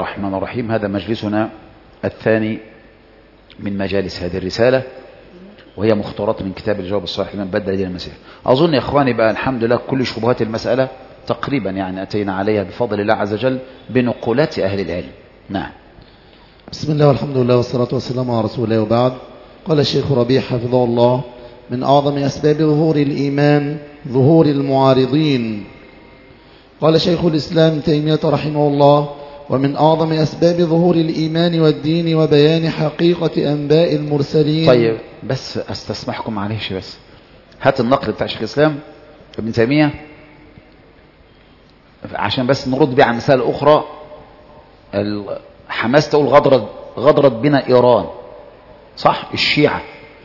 الرحمن الرحيم هذا مجلسنا الثاني من مجالس هذه الرسالة وهي مختارات من كتاب الجواب الصحيح لمن بدل دين المسيح أظن يا إخواني بقى الحمد لله كل شبهات المسألة تقريبا يعني أتينا عليها بفضل الله عز وجل بنقولات أهل العلم نعم بسم الله والحمد لله والصلاة والسلام على رسول الله وبعد قال الشيخ ربيع حفظه الله من أعظم أسباب ظهور الإيمان ظهور المعارضين قال شيخ الإسلام تيمية رحمه الله ومن أعظم أسباب ظهور الإيمان والدين وبيان حقيقة أنباء المرسلين طيب بس استسمحكم معلش بس هات النقل بتاع شيخ الإسلام ابن تيمية عشان بس نرد بيه على مسائل أخرى حماس تقول غدرت غدرت بنا إيران صح الشيعة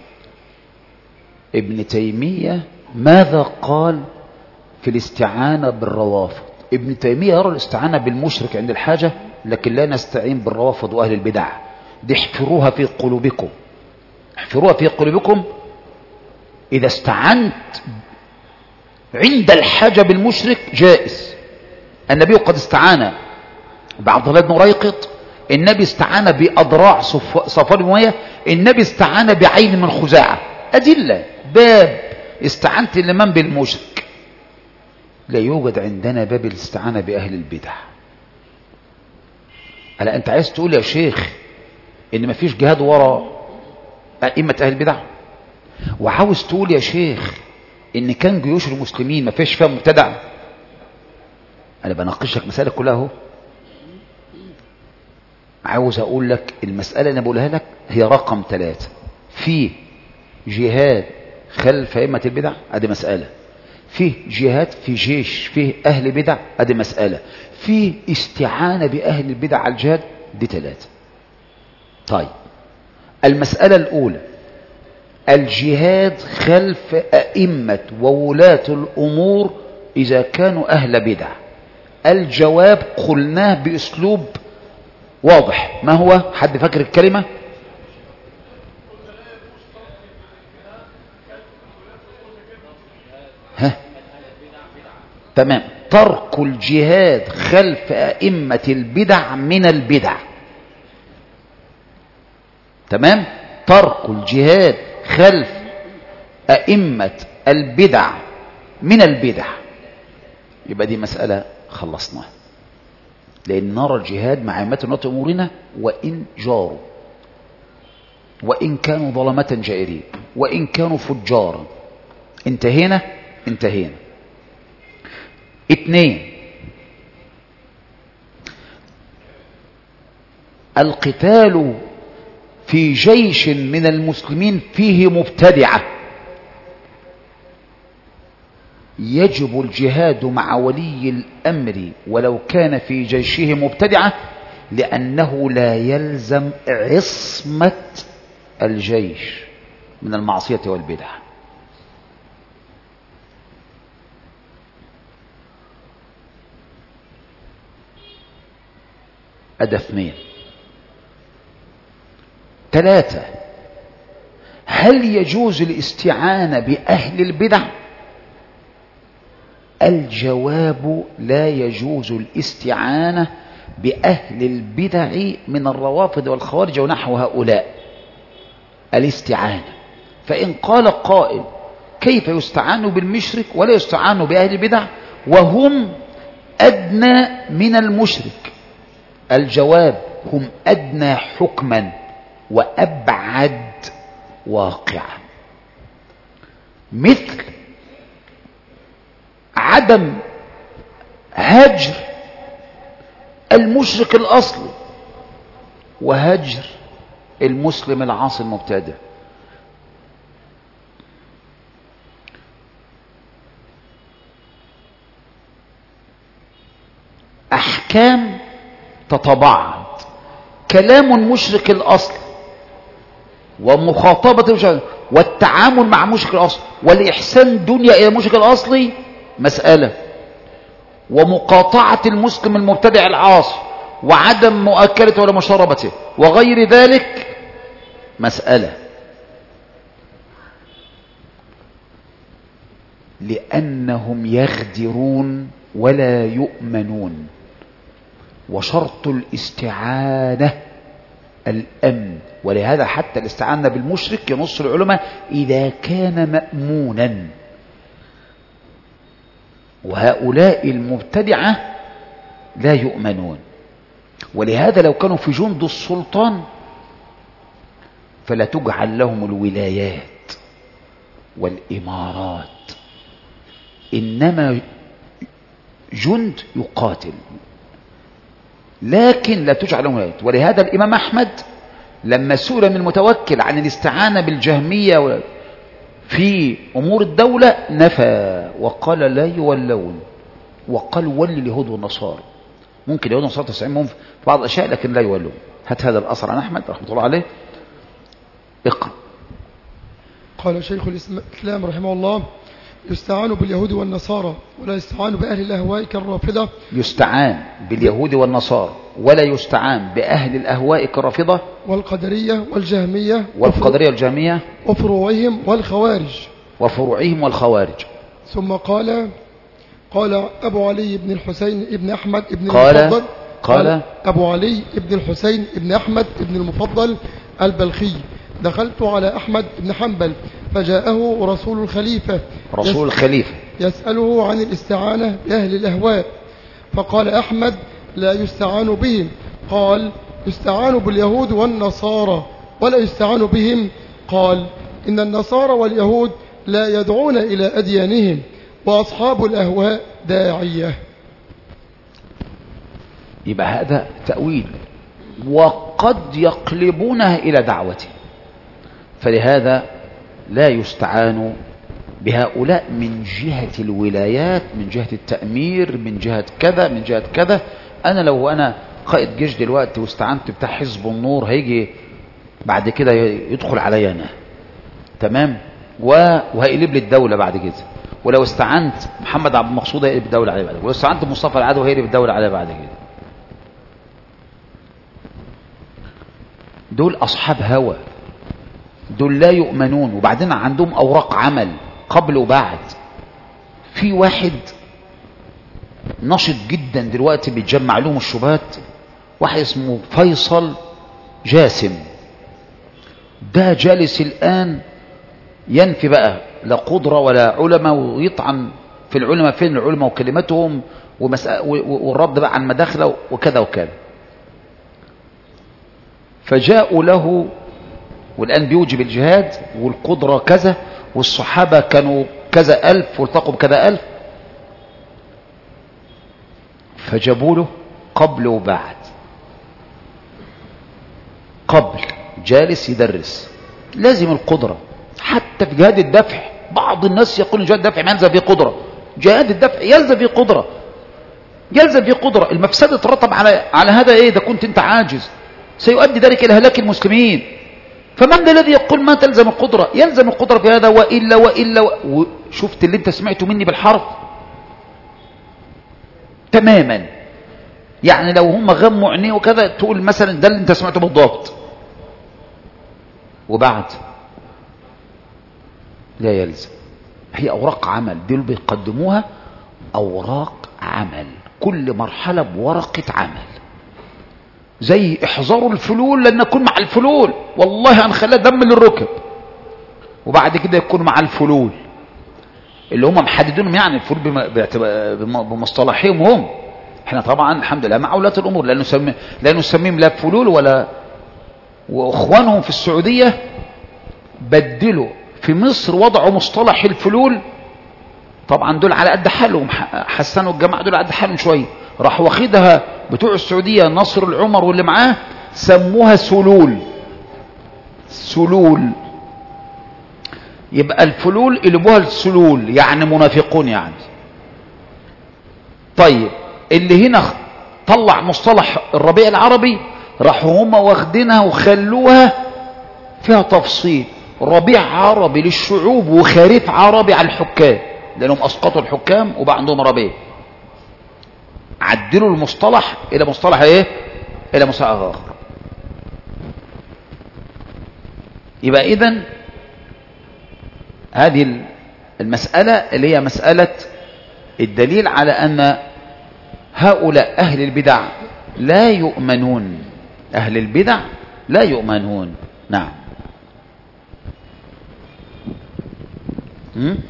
ابن تيمية ماذا قال في الاستعانة بالروافض ابن تيمية يرى الاستعانة بالمشرك عند الحاجة لكن لا نستعين بالروافض وأهل البدع دي احفروها في قلوبكم احفروها في قلوبكم إذا استعنت عند الحاجة بالمشرك جائز النبي قد استعان بعبد الله بن ريقط النبي استعان بأضراع صفوان بن أمية النبي استعان بعين من خزاعة أدلة باب استعنت الإمام بالمشرك لا يوجد عندنا باب الاستعانة بأهل البدع ألا أنت عايز تقول يا شيخ إن مفيش جهاد ورا أئمة أهل البدع وعاوز تقول يا شيخ إن كان جيوش المسلمين ما فيش فيها مبتدع أنا بناقشك مسألة كلها اهو عاوز أقول لك المسألة اللي بقولها لك هي رقم ثلاثة في جهاد خلف أئمة البدع ادي مسألة فيه جهاد في جيش فيه أهل بدع ادي مسألة فيه استعانة بأهل البدع على الجهاد دي ثلاثة طيب المسألة الأولى الجهاد خلف أئمة وولاة الأمور إذا كانوا أهل بدع الجواب قلناه بأسلوب واضح ما هو حد فاكر الكلمة ها تمام ترك الجهاد خلف أئمة البدع من البدع تمام ترك الجهاد خلف أئمة البدع من البدع يبقى دي مسألة خلصناها لأن نرى الجهاد مع أئمة ولاة أمورنا وإن جاروا وإن كانوا ظلمة جائرين وإن كانوا فجارا انتهينا انتهينا اثنين القتال في جيش من المسلمين فيه مبتدعة يجب الجهاد مع ولي الأمر ولو كان في جيشه مبتدعة لأنه لا يلزم عصمة الجيش من المعصية والبدع أدى اثنين ثلاثة هل يجوز الاستعانة بأهل البدع الجواب لا يجوز الاستعانة بأهل البدع من الروافض والخوارج ونحو هؤلاء الاستعانة فإن قال قائل كيف يستعان بالمشرك ولا يستعان بأهل البدع وهم أدنى من المشرك الجواب هم أدنى حكما وأبعد واقعا مثل عدم هجر المشرك الأصلي وهجر المسلم العاصي المبتدع أحكام تتبعض كلام المشرك الأصل ومخاطبة المشرك والتعامل مع مشرك الأصل والإحسان دنيا إلى المشرك الأصلي مسألة ومقاطعة المسلم المبتدع العاصي وعدم مؤكلته ولا مشاربته وغير ذلك مسألة لأنهم يغدرون ولا يؤمنون وشرط الاستعانة الأمن ولهذا حتى الاستعانة بالمشرك ينص العلماء إذا كان مأمونا وهؤلاء المبتدعة لا يؤمنون ولهذا لو كانوا في جند السلطان فلا تجعل لهم الولايات والإمارات إنما جند يقاتل لكن لا تجعل لهم ولايات ولهذا الإمام أحمد لما سئل من المتوكل عن الاستعانة بالجهمية في أمور الدولة نفى وقال لا يولون وقال ولي اليهود والنصارى ممكن اليهود والنصارى تستعين في بعض الأشياء لكن لا يولون هات هذا الأثر عن أحمد رحمة الله عليه اقرأ قال شيخ الإسلام رحمه الله يستعان باليهود والنصارى ولا يستعان بأهل الأهواء كالرافضة يستعان باليهود والنصارى ولا يستعان بأهل الأهواء كالرافضة والقدرية والجهمية والقدرية والجهمية وفروعهم والخوارج وفروعهم والخوارج ثم قال قال أبو علي بن الحسين ابن أحمد ابن قال المفضل قال أبو علي ابن الحسين ابن أحمد ابن المفضل البلخي دخلت على أحمد بن حنبل فجاءه رسول الخليفة رسول الخليفة يسأله عن الاستعانة بأهل الأهواء فقال أحمد لا يستعان بهم قال يستعان باليهود والنصارى ولا يستعان بهم قال إن النصارى واليهود لا يدعون إلى أديانهم وأصحاب الأهواء داعية يبقى هذا تأويل وقد يقلبونها إلى دعوته فلهذا لا يستعان بهؤلاء من جهة الولايات من جهة التأمير من جهة كذا من جهة كذا أنا لو أنا قائد جيش دلوقتي واستعنت بتاع حزب النور هيجي بعد كده يدخل عليا أنا تمام و- وهيقلب لي الدولة بعد كده ولو استعنت محمد عبد المقصود هيقلب الدولة عليه بعد كده ولو استعنت مصطفى العدوي هيقلب الدولة عليه بعد كده دول أصحاب هوى دول لا يؤمنون وبعدين عندهم أوراق عمل قبل وبعد في واحد نشط جدا دلوقتي بيتجمع لهم الشبهات واحد اسمه فيصل جاسم ده جالس الآن ينفي بقى لا قدرة ولا علماء ويطعن في العلماء فين العلماء وكلمتهم ومسألة والرد بقى عن مداخله وكذا وكذا فجاءوا له والآن بيوجب الجهاد والقدرة كذا والصحابة كانوا كذا ألف والتقوا بكذا ألف فجابوا له قبل وبعد قبل جالس يدرس لازم القدرة حتى في جهاد الدفع بعض الناس يقول جهاد الدفع ما يلزم فيه قدرة جهاد الدفع يلزم فيه قدرة يلزم فيه قدرة المفسدة ترتب على على هذا ايه ده كنت انت عاجز سيؤدي ذلك الى هلاك المسلمين فمن الذي يقول ما تلزم القدرة يلزم القدرة في هذا وإلا وإلا و... شفت اللي انت سمعته مني بالحرف تماما يعني لو هم غموا عينيه وكذا تقول مثلا ده اللي انت سمعته بالضبط وبعد لا يلزم هي أوراق عمل دول بيقدموها أوراق عمل كل مرحلة بورقة عمل زي احذروا الفلول لن نكون مع الفلول والله هنخليها دم للركب وبعد كده يكون مع الفلول اللي هم محددينهم يعني الفلول بم- باعتبار- بم- بمصطلحهم هم احنا طبعا الحمد لله مع ولاة الامور لا نسمي لا نسميهم لا فلول ولا واخوانهم في السعوديه بدلوا في مصر وضعوا مصطلح الفلول طبعا دول على قد حالهم ح- حسنوا الجماعه دول على قد حالهم شويه راح واخدها بتوع السعوديه نصر العمر واللي معاه سموها سلول سلول يبقى الفلول قلبوها السلول يعني منافقون يعني طيب اللي هنا طلع مصطلح الربيع العربي راحوا هم واخدينها وخلوها فيها تفصيل ربيع عربي للشعوب وخريف عربي على الحكام لانهم اسقطوا الحكام وبقى عندهم ربيع عدلوا المصطلح الى مصطلح ايه الى مصطلح اخر يبقى اذا هذه المسألة اللي هي مسألة الدليل على أن هؤلاء أهل البدع لا يؤمنون أهل البدع لا يؤمنون نعم مم؟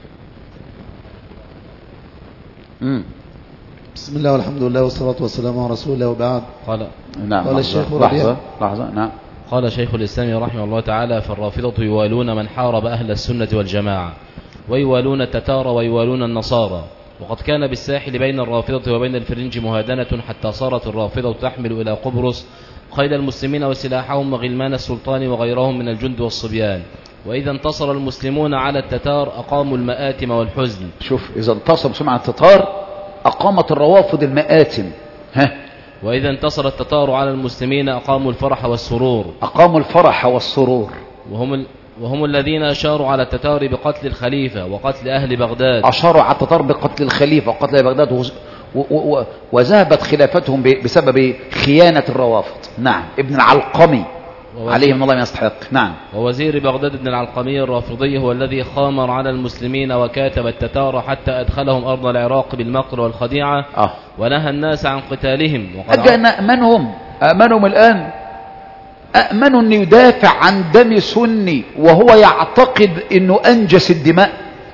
مم. بسم الله والحمد لله والصلاة والسلام على رسول الله وبعد قال نعم قال لحظة الشيخ ربيع. لحظة لحظة نعم قال شيخ الإسلام رحمه الله تعالى فالرافضة يوالون من حارب أهل السنة والجماعة ويوالون التتار ويوالون النصارى وقد كان بالساحل بين الرافضة وبين الفرنج مهادنة حتى صارت الرافضة تحمل إلى قبرص خيل المسلمين وسلاحهم وغلمان السلطان وغيرهم من الجند والصبيان وإذا انتصر المسلمون على التتار أقاموا المآتم والحزن شوف إذا انتصر سمع التتار أقامت الروافض المآتم ها وإذا انتصر التتار على المسلمين أقاموا الفرح والسرور أقاموا الفرح والسرور وهم, ال... وهم الذين أشاروا على التتار بقتل الخليفة وقتل أهل بغداد أشاروا على التتار بقتل الخليفة وقتل بغداد وز- و- و- و- وذهبت خلافتهم ب- بسبب خيانة الروافض نعم ابن العلقمي ووزير- عليه من الله ما يستحق نعم ووزير بغداد بن العلقمي الرافضي هو الذي خامر على المسلمين وكاتب التتار حتى أدخلهم أرض العراق بالمكر والخديعة آه ونهى الناس عن قتالهم وقد أجا نأمنهم أأمنهم الآن أأمن أن يدافع عن دم سني وهو يعتقد أنه أنجس الدماء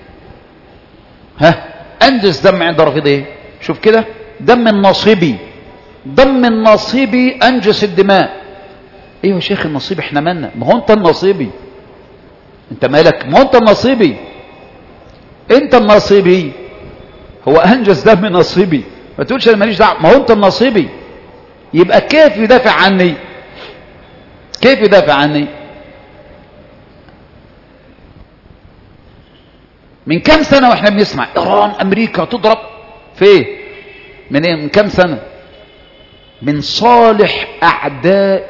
ها أنجس دم عند رافضه شوف كده دم النصيبي دم النصيبي أنجس الدماء ايوه يا شيخ النصيبي احنا مالنا ما هو انت النصيبي انت مالك ما هو انت النصيبي انت النصيبي هو انجز دم نصيبي ما تقولش انا ماليش دعوه ما هو انت النصيبي يبقى كيف يدافع عني كيف يدافع عني من كم سنة واحنا بنسمع ايران امريكا تضرب في ايه من ايه من كم سنة من صالح اعداء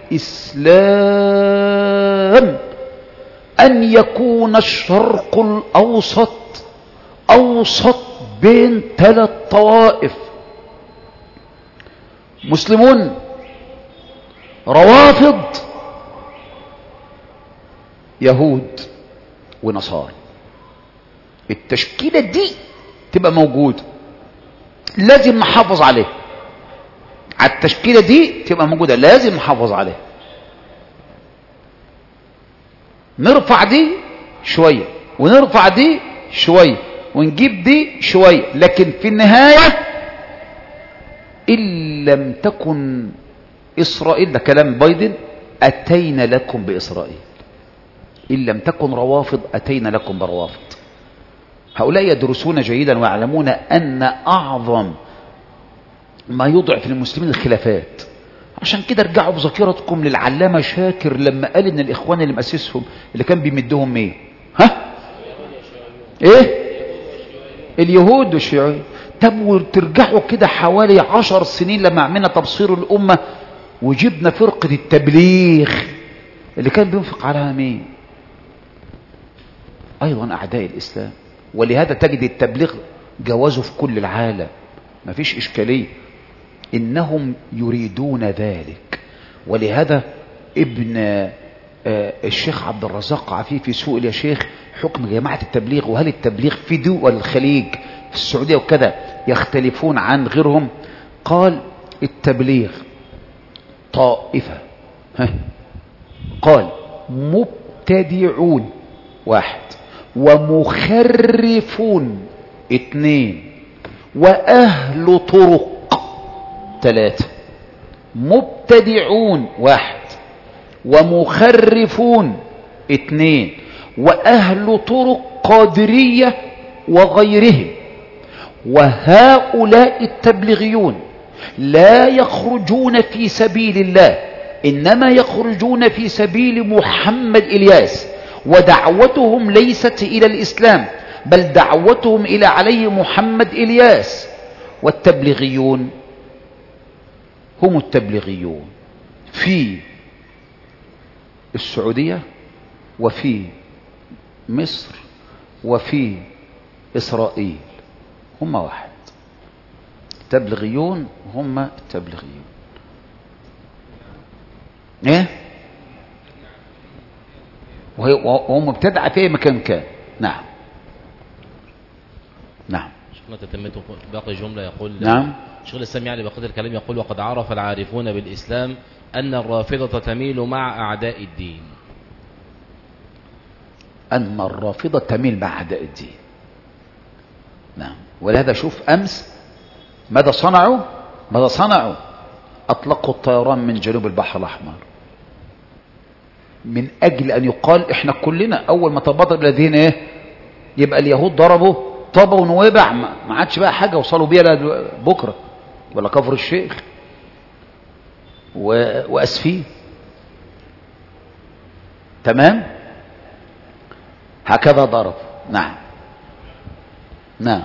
الاسلام ان يكون الشرق الاوسط اوسط بين ثلاث طوائف مسلمون روافض يهود ونصارى التشكيلة دي تبقى موجودة لازم نحافظ عليها على التشكيلة دي تبقى موجودة لازم نحافظ عليها نرفع دي شوية ونرفع دي شوية ونجيب دي شوية لكن في النهاية إن لم تكن إسرائيل ده كلام بايدن أتينا لكم بإسرائيل إن لم تكن روافض أتينا لكم بروافض هؤلاء يدرسون جيدا ويعلمون أن أعظم ما يضعف المسلمين الخلافات عشان كده ارجعوا بذاكرتكم للعلامة شاكر لما قال ان الاخوان اللي مؤسسهم اللي كان بيمدهم ايه ها ايه اليهود والشيوعيين طب وترجعوا كده حوالي عشر سنين لما عملنا تبصير الامة وجبنا فرقة التبليغ اللي كان بينفق عليها مين ايضا اعداء الاسلام ولهذا تجد التبليغ جوازه في كل العالم مفيش اشكاليه انهم يريدون ذلك ولهذا ابن آه، الشيخ عبد الرزاق عفيفي سئل يا شيخ حكم جماعة التبليغ وهل التبليغ في دول الخليج في السعودية وكذا يختلفون عن غيرهم قال التبليغ طائفة ها قال مبتدعون واحد ومخرفون اثنين وأهل طرق ثلاثة مبتدعون واحد ومخرفون اثنين وأهل طرق قادرية وغيرهم وهؤلاء التبلغيون لا يخرجون في سبيل الله إنما يخرجون في سبيل محمد إلياس ودعوتهم ليست إلى الإسلام بل دعوتهم إلى علي محمد إلياس والتبلغيون هم التبلغيون في السعودية وفي مصر وفي إسرائيل هم واحد التبلغيون هم التبلغيون ايه وهي- وهم مبتدعة في أي مكان كان نعم نعم شيخنا تتمته باقي جملة يقول نعم شيخ الإسلام يعني بقية الكلام يقول وقد عرف العارفون بالإسلام أن الرافضة تميل مع أعداء الدين أن الرافضة تميل مع أعداء الدين نعم ولهذا شوف أمس ماذا صنعوا ماذا صنعوا أطلقوا الطيران من جنوب البحر الأحمر من أجل أن يقال إحنا كلنا أول ما تبادر الذين إيه يبقى اليهود ضربوا طبا ونويبع ما ما عادش بقى حاجة وصلوا بيها لد- بكرة ولا كفر الشيخ و... وأسفين تمام هكذا ضرب نعم نعم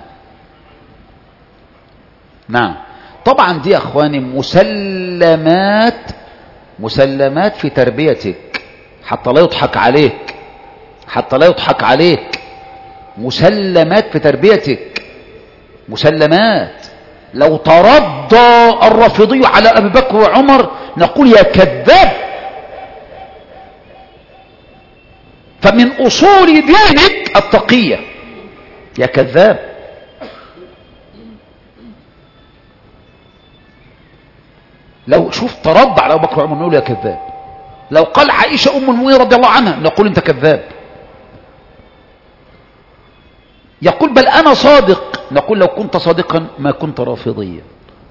نعم طبعا دي يا اخواني مسلمات مسلمات في تربيتك حتى لا يضحك عليك حتى لا يضحك عليك مسلمات في تربيتك مسلمات لو ترضى الرافضي على ابي بكر وعمر نقول يا كذاب فمن اصول دينك التقيه يا كذاب لو شوف ترضى على ابو بكر وعمر نقول يا كذاب لو قال عائشه ام المؤمنين رضي الله عنها نقول انت كذاب يقول بل انا صادق نقول لو كنت صادقا ما كنت رافضيا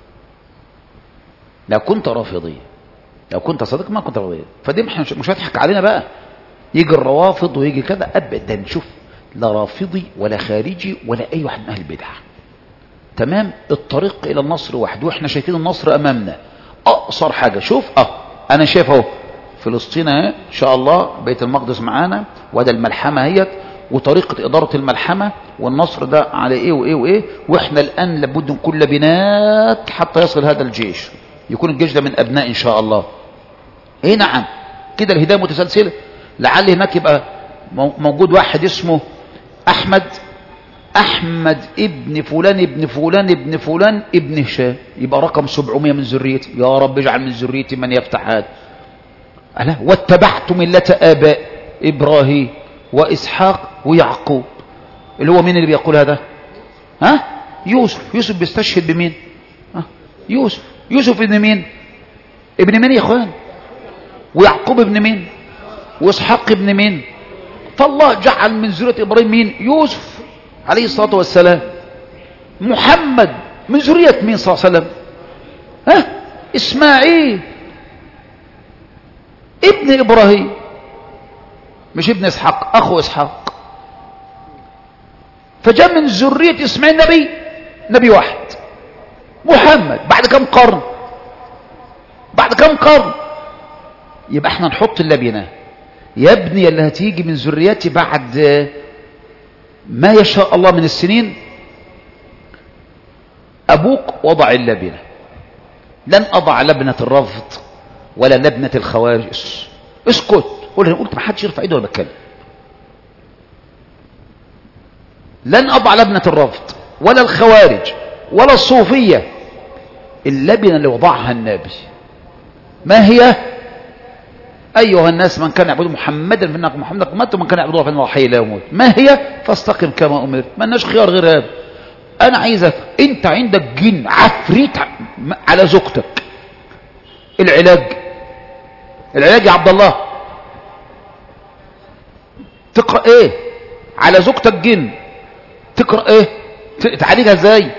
لو كنت رافضيا لو كنت صادقا ما كنت رافضيا فدي مش مش هتضحك علينا بقى يجي الروافض ويجي كذا ابدا شوف لا رافضي ولا خارجي ولا اي واحد من اهل البدع تمام الطريق الى النصر واحد واحنا شايفين النصر امامنا اقصر حاجه شوف اه انا شايف اهو فلسطين اهي ان شاء الله بيت المقدس معانا وده الملحمه اهيت وطريقه اداره الملحمه والنصر ده على ايه وايه وايه واحنا الان لابد نكون لبنات حتى يصل هذا الجيش يكون الجيش ده من ابناء ان شاء الله ايه نعم كده الهدايه متسلسله لعل هناك يبقى مو- موجود واحد اسمه احمد احمد ابن فلان ابن فلان ابن فلان ابن هشام يبقى رقم 700 من ذريتي يا رب اجعل من ذريتي من يفتح هذا ألا واتبعت ملة آباء إبراهيم وإسحاق ويعقوب اللي هو مين اللي بيقول هذا ها يوسف يوسف بيستشهد بمين ها؟ يوسف يوسف ابن مين ابن مين يا اخوان ويعقوب ابن مين واسحاق ابن مين فالله جعل من ذرية إبراهيم مين يوسف عليه الصلاة والسلام محمد من ذرية مين صلى الله عليه وسلم ها إسماعيل ابن إبراهيم مش ابن إسحاق أخو إسحاق فجاء من ذرية إسماعيل نبي نبي واحد محمد بعد كم قرن بعد كم قرن يبقى احنا نحط اللبنة يا ابني اللي هتيجي من ذريتي بعد ما يشاء الله من السنين أبوك وضع اللبنة لن أضع لبنة الرفض ولا لبنة الخوارج اس- اسكت قول انا قلت ما حدش يرفع ايده ولا بتكلم لن أضع لبنة الرفض ولا الخوارج ولا الصوفية اللبنة اللي وضعها النبي ما هي أيها الناس من كان يعبد محمدا فإنك محمدا مات ومن كان يعبد فإن الله حي لا يموت ما هي فاستقم كما أمرت ما لناش خيار غير هذا أنا عايزك أنت عندك جن عفريت ع- على زوجتك العلاج العلاج يا عبد الله تقرأ ايه على زوجتك جن تقرأ ايه ت- تعالجها ازاي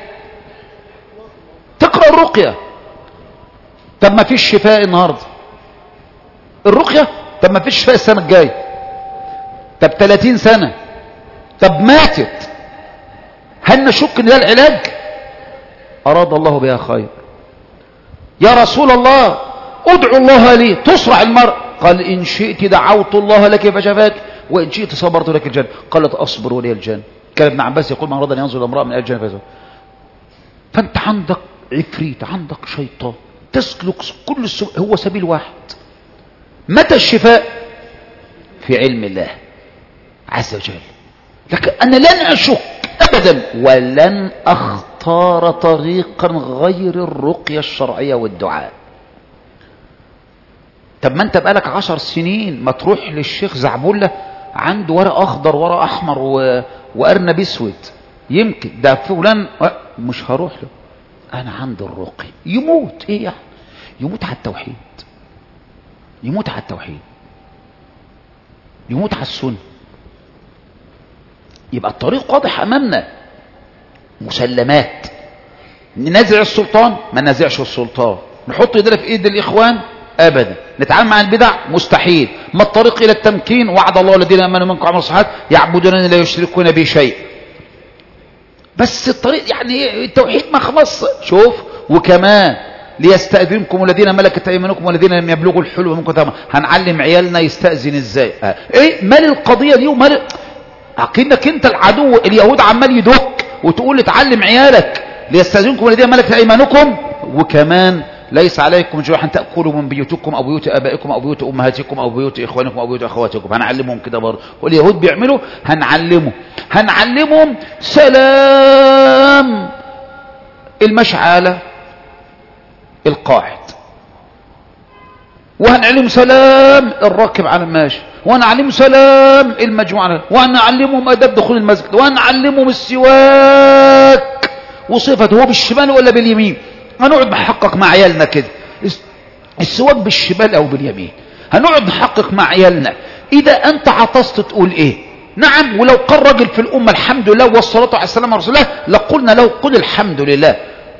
تقرأ الرقية طب ما فيش شفاء النهاردة الرقية طب ما فيش شفاء السنة الجاية طب 30 سنة طب ماتت هل نشك ان ده العلاج اراد الله بها خير يا رسول الله ادعو الله لي تصرع المرء قال إن شئت دعوت الله لك فشفاك وإن شئت صبرت لك الجنة قالت أصبر ولي الجنة كان ابن عباس يقول من أراد أن ينظر امرأة من الجنة فيزول فأنت عندك عفريت عندك شيطان تسلك كل السبل هو سبيل واحد متى الشفاء في علم الله عز وجل لكن أنا لن أشك أبدا ولن أختار طريقا غير الرقية الشرعية والدعاء طب ما انت بقالك عشر سنين ما تروح للشيخ زعبولة عنده ورق أخضر ورق أحمر و... وأرنب أسود يمكن ده فلان آه، مش هروح له انا عند الرقي يموت ايه يعني يموت على التوحيد يموت على التوحيد يموت على السنه يبقى الطريق واضح امامنا مسلمات ننازع السلطان ما ننازعش السلطان نحط ايدينا في ايد الاخوان ابدا نتعامل مع البدع مستحيل ما الطريق الى التمكين وعد الله الذين امنوا منكم وعملوا الصالحات يعبدونني لا يشركون بي شيء بس الطريق يعني التوحيد ما خلص شوف وكمان ليستأذنكم الذين ملكت ايمانكم والذين لم يبلغوا الحلم منكم تمام هنعلم عيالنا يستأذن ازاي آه. ايه مال القضية دي ومال عقيدك انت العدو اليهود عمال يدك وتقول لي تعلم عيالك ليستأذنكم الذين ملكت ايمانكم وكمان ليس عليكم جناح ان تاكلوا من بيوتكم او بيوت ابائكم او بيوت امهاتكم او بيوت اخوانكم او بيوت اخواتكم هنعلمهم كده برضه واليهود بيعملوا هنعلمه هنعلمهم سلام المشعله القاعد وهنعلمهم سلام الراكب على الماشي وهنعلمهم سلام المجموعة وهنعلمهم أداب دخول المسجد وهنعلمهم السواك وصفته هو بالشمال ولا باليمين هنقعد نحقق مع عيالنا كده السواك بالشمال أو باليمين هنقعد نحقق مع عيالنا إذا أنت عطست تقول إيه نعم ولو قال رجل في الأمة الحمد لله والصلاة على السلام على رسول الله لقلنا له قل الحمد لله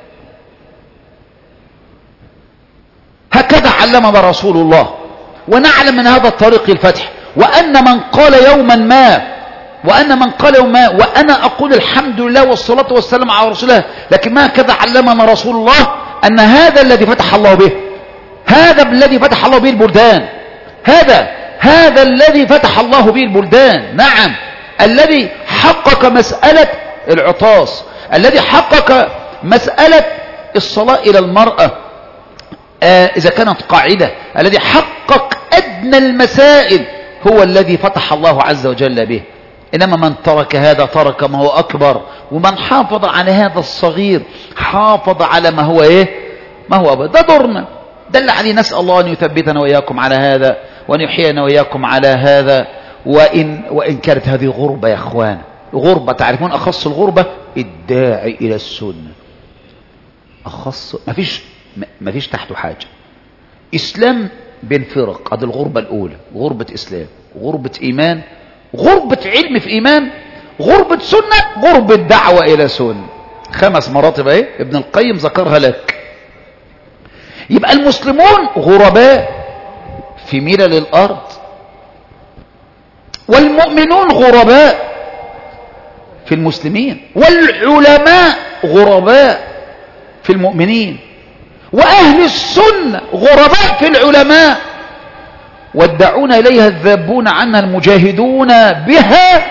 هكذا علمنا رسول الله ونعلم من هذا الطريق الفتح وأن من قال يوما ما وأن من قال يوما ما وأنا أقول الحمد لله والصلاة والسلام على رسول الله لكن ما هكذا علمنا رسول الله أن هذا الذي فتح الله به هذا الذي فتح الله به البلدان هذا هذا الذي فتح الله به البلدان نعم الذي حقق مسألة العطاس الذي حقق مسألة الصلاة إلى المرأة آه إذا كانت قاعدة الذي حقق أدنى المسائل هو الذي فتح الله عز وجل به إنما من ترك هذا ترك ما هو أكبر ومن حافظ على هذا الصغير حافظ على ما هو إيه ما هو أبدا ده دورنا ده اللي عليه نسأل الله أن يثبتنا وإياكم على هذا وأن يحيينا وإياكم على هذا وإن, وإن كانت هذه غربة يا أخوان غربة تعرفون أخص الغربة الداعي إلى السنة أخص ما فيش ما فيش تحته حاجة إسلام بين فرق هذه الغربة الأولى غربة إسلام غربة إيمان غربة علم في إيمان غربة سنة غربة دعوة إلى سنة خمس مراتب اهي ابن القيم ذكرها لك يبقى المسلمون غرباء في ملل الأرض والمؤمنون غرباء في المسلمين والعلماء غرباء في المؤمنين وأهل السنة غرباء في العلماء والدعون إليها الذابون عنها المجاهدون بها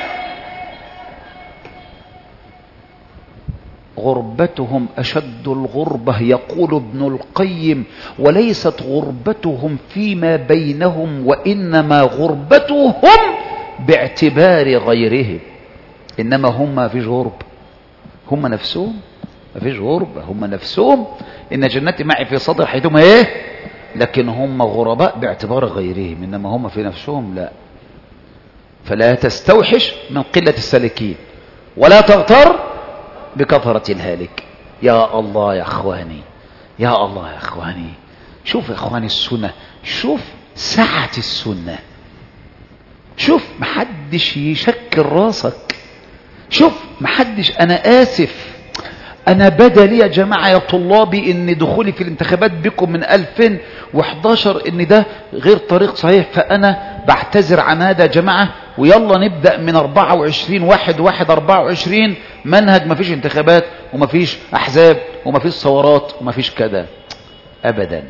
غربتهم أشد الغربة يقول ابن القيم وليست غربتهم فيما بينهم وإنما غربتهم باعتبار غيرهم إنما هم ما فيش غرب هم نفسهم ما فيش غربة هم نفسهم إن جنتي معي في صدر حيثما إيه لكن هم غرباء باعتبار غيرهم إنما هم في نفسهم لا فلا تستوحش من قلة السالكين ولا تغتر بكثرة الهالك يا الله يا أخواني يا الله يا أخواني شوف يا أخواني السنة شوف سعة السنة شوف محدش يشكل راسك شوف محدش أنا آسف أنا بدا لي يا جماعة يا طلابي إن دخولي في الانتخابات بكم من 2011 إن ده غير طريق صحيح فأنا بعتذر عن هذا يا جماعة ويلا نبدأ من 24 واحد واحد 24 منهج مفيش انتخابات ومفيش أحزاب ومفيش ثورات ومفيش كذا أبدا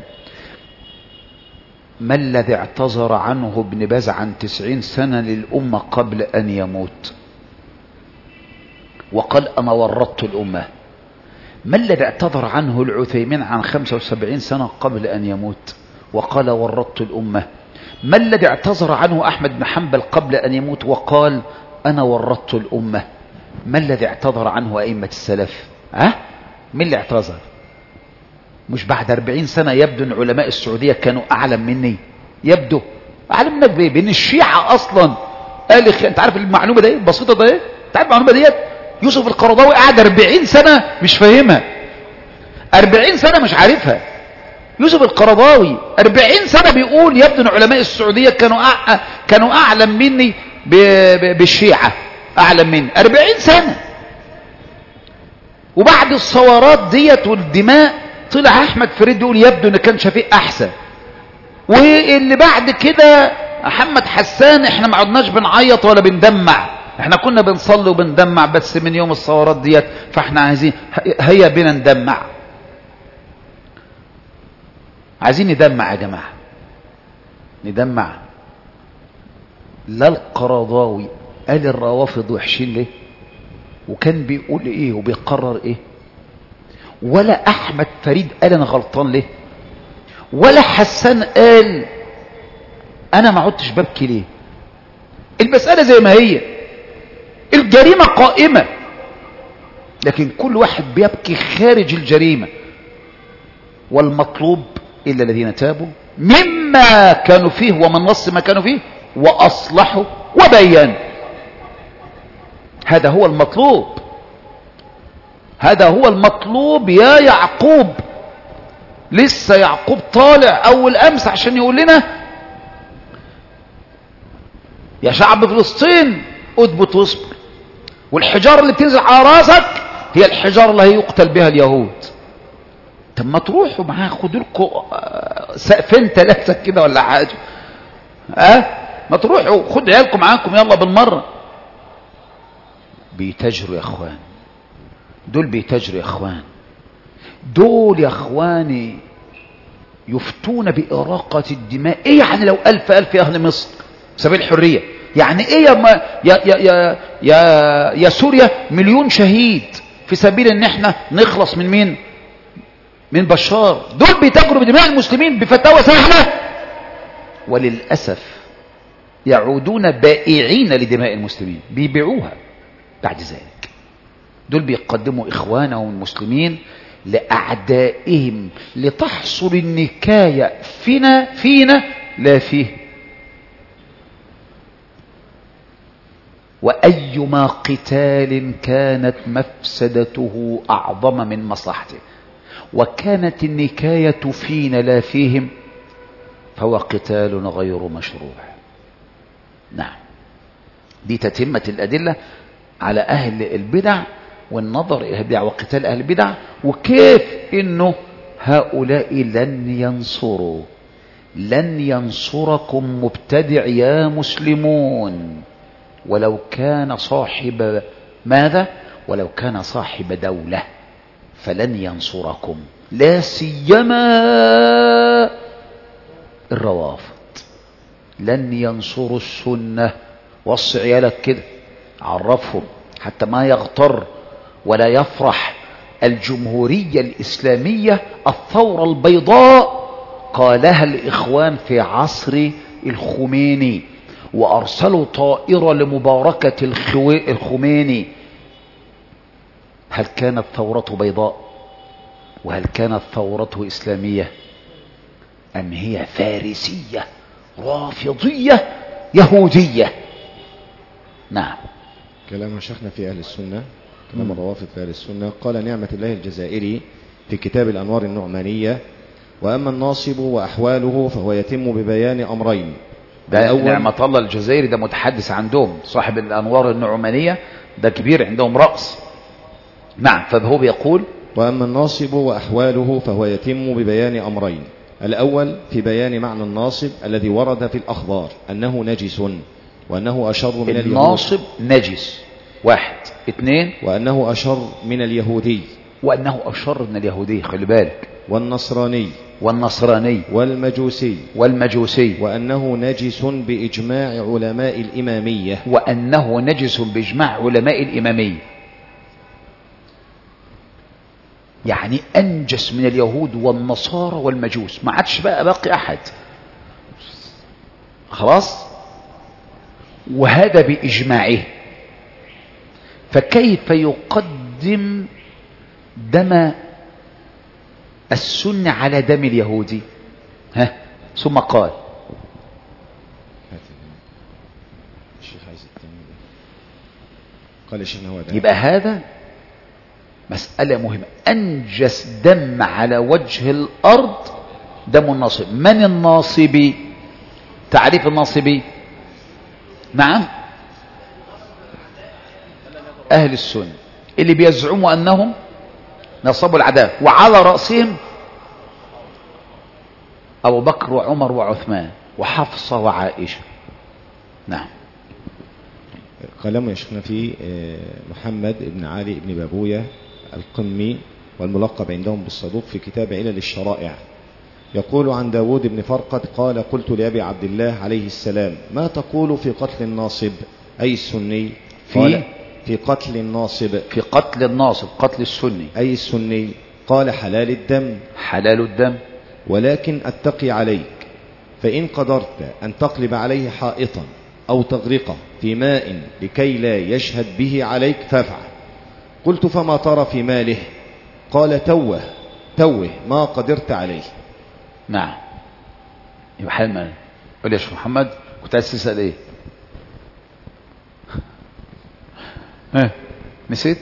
ما الذي اعتذر عنه ابن باز عن تسعين سنة للأمة قبل أن يموت وقال أنا ورطت الأمة ما الذي اعتذر عنه العثيمين عن 75 سنة قبل أن يموت وقال ورطت الأمة ما الذي اعتذر عنه أحمد بن حنبل قبل أن يموت وقال أنا ورطت الأمة ما الذي اعتذر عنه أئمة السلف ها مين اللي اعتذر مش بعد 40 سنة يبدو أن علماء السعودية كانوا أعلم مني يبدو أعلم منك بإيه بأن الشيعة أصلا قال انت عارف المعلومة دي بسيطة دي انت عارف المعلومة ديت يوسف القرضاوي قعد 40 سنة مش فاهمها 40 سنة مش عارفها يوسف القرضاوي 40 سنة بيقول يبدو ان علماء السعودية كانوا أع... كانوا اعلم مني ب... ب... بالشيعة اعلم مني 40 سنة وبعد الثورات ديت والدماء طلع احمد فريد يقول يبدو ان كان شفيق احسن واللي بعد كده محمد حسان احنا ما عدناش بنعيط ولا بندمع احنا كنا بنصلي وبندمع بس من يوم الثورات ديت فاحنا عايزين هيا بنا ندمع عايزين ندمع يا جماعة ندمع لا القرضاوي قال الروافض وحشين ليه وكان بيقول ايه وبيقرر ايه ولا احمد فريد قال انا غلطان ليه ولا حسان قال انا ما عدتش ببكي ليه المسألة زي ما هي الجريمة قائمة لكن كل واحد بيبكي خارج الجريمة والمطلوب إلا الذين تابوا مما كانوا فيه ومن نص ما كانوا فيه وأصلحوا وبينوا هذا هو المطلوب هذا هو المطلوب يا يعقوب لسه يعقوب طالع أول أمس عشان يقول لنا يا شعب فلسطين اثبت واصبر والحجارة اللي بتنزل على راسك هي الحجارة اللي هيقتل بها اليهود طب ما تروحوا معاه خدوا لكم سقفين ثلاثة كده ولا حاجة اه ما تروحوا خدوا عيالكم معاكم يلا بالمرة بيتجروا يا اخوان دول بيتجروا يا اخوان دول يا اخواني يفتون بإراقة الدماء ايه يعني لو ألف ألف يا أهل مصر سبيل الحرية يعني ايه يا, ما يا, يا, يا, يا, يا سوريا مليون شهيد في سبيل ان احنا نخلص من مين من بشار دول بيتاجروا بدماء المسلمين بفتاوى سهلة وللأسف يعودون بائعين لدماء المسلمين بيبيعوها بعد ذلك دول بيقدموا إخوانهم المسلمين لأعدائهم لتحصل النكاية فينا فينا لا فيه وأيما قتال كانت مفسدته أعظم من مصلحته وكانت النكاية فينا لا فيهم فهو قتال غير مشروع نعم دي تتمة الأدلة على أهل البدع والنظر إلى البدع وقتال أهل البدع وكيف إنه هؤلاء لن ينصروا لن ينصركم مبتدع يا مسلمون ولو كان صاحب ماذا ولو كان صاحب دولة فلن ينصركم لا سيما الروافض لن ينصروا السنة وصي عيالك كده عرفهم حتى ما يغتر ولا يفرح الجمهورية الإسلامية الثورة البيضاء قالها الإخوان في عصر الخميني وأرسلوا طائرة لمباركة الخميني هل كانت ثورته بيضاء وهل كانت ثورته إسلامية أم هي فارسية رافضية يهودية نعم كلام شيخنا في أهل السنة كلام الروافض في أهل السنة قال نعمة الله الجزائري في كتاب الأنوار النعمانية وأما الناصب وأحواله فهو يتم ببيان أمرين ده نعمة الله الجزائري ده متحدث عندهم صاحب الأنوار النعمانية ده كبير عندهم رأس نعم فهو بيقول وأما الناصب وأحواله فهو يتم ببيان أمرين الأول في بيان معنى الناصب الذي ورد في الأخبار أنه نجس وأنه أشر من اليهود الناصب نجس واحد اثنين وأنه أشر من اليهودي وأنه أشر من اليهودي خلي بالك والنصراني والنصراني والمجوسي والمجوسي وأنه نجس بإجماع علماء الإمامية وأنه نجس بإجماع علماء الإمامية يعني أنجس من اليهود والنصارى والمجوس ما عادش بقى باقي أحد خلاص وهذا بإجماعه فكيف يقدم دم السنة على دم اليهودي ها ثم قال الشيخ عايز التاني ده قال شيخنا هو ده يبقى هذا مسألة مهمة أنجس دم على وجه الأرض دم الناصب من الناصبي تعريف الناصبي نعم أهل السنة اللي بيزعموا أنهم نصبوا العداء وعلى رأسهم أبو بكر وعمر وعثمان وحفصة وعائشة نعم كلام يا شيخنا في آه، محمد بن علي بن بابوية القمي والملقب عندهم بالصدوق في كتاب علل الشرائع يقول عن داود بن فرقد قال قلت لأبي عبد الله عليه السلام ما تقول في قتل الناصب أي السني في؟ قال في قتل الناصب في قتل الناصب قتل السني أي السني قال حلال الدم حلال الدم ولكن أتقي عليك فإن قدرت أن تقلب عليه حائطا أو تغرقه في ماء لكي لا يشهد به عليك فافعل قلت فما ترى في ماله قال توه توه ما قدرت عليه نعم يبقى حلال مال قول لي يا شيخ محمد كنت عايز تسأل ايه ها نسيت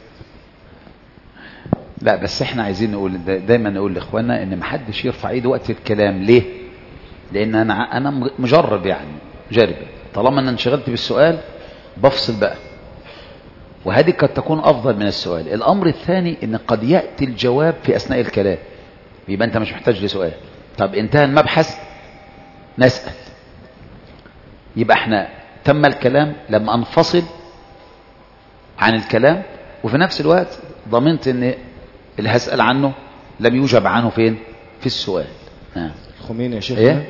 لا بس احنا عايزين نقول دا- دايما نقول لاخواننا ان محدش يرفع ايده وقت الكلام ليه لان انا ع- انا م- مجرب يعني جارب طالما انا انشغلت بالسؤال بفصل بقى وهذه قد تكون افضل من السؤال الامر الثاني ان قد ياتي الجواب في اثناء الكلام يبقى انت مش محتاج لسؤال طب انتهى المبحث نسال يبقى احنا تم الكلام لما انفصل عن الكلام وفي نفس الوقت ضمنت ان اللي هسال عنه لم يجب عنه فين في السؤال ها. الخميني يا شيخنا ايه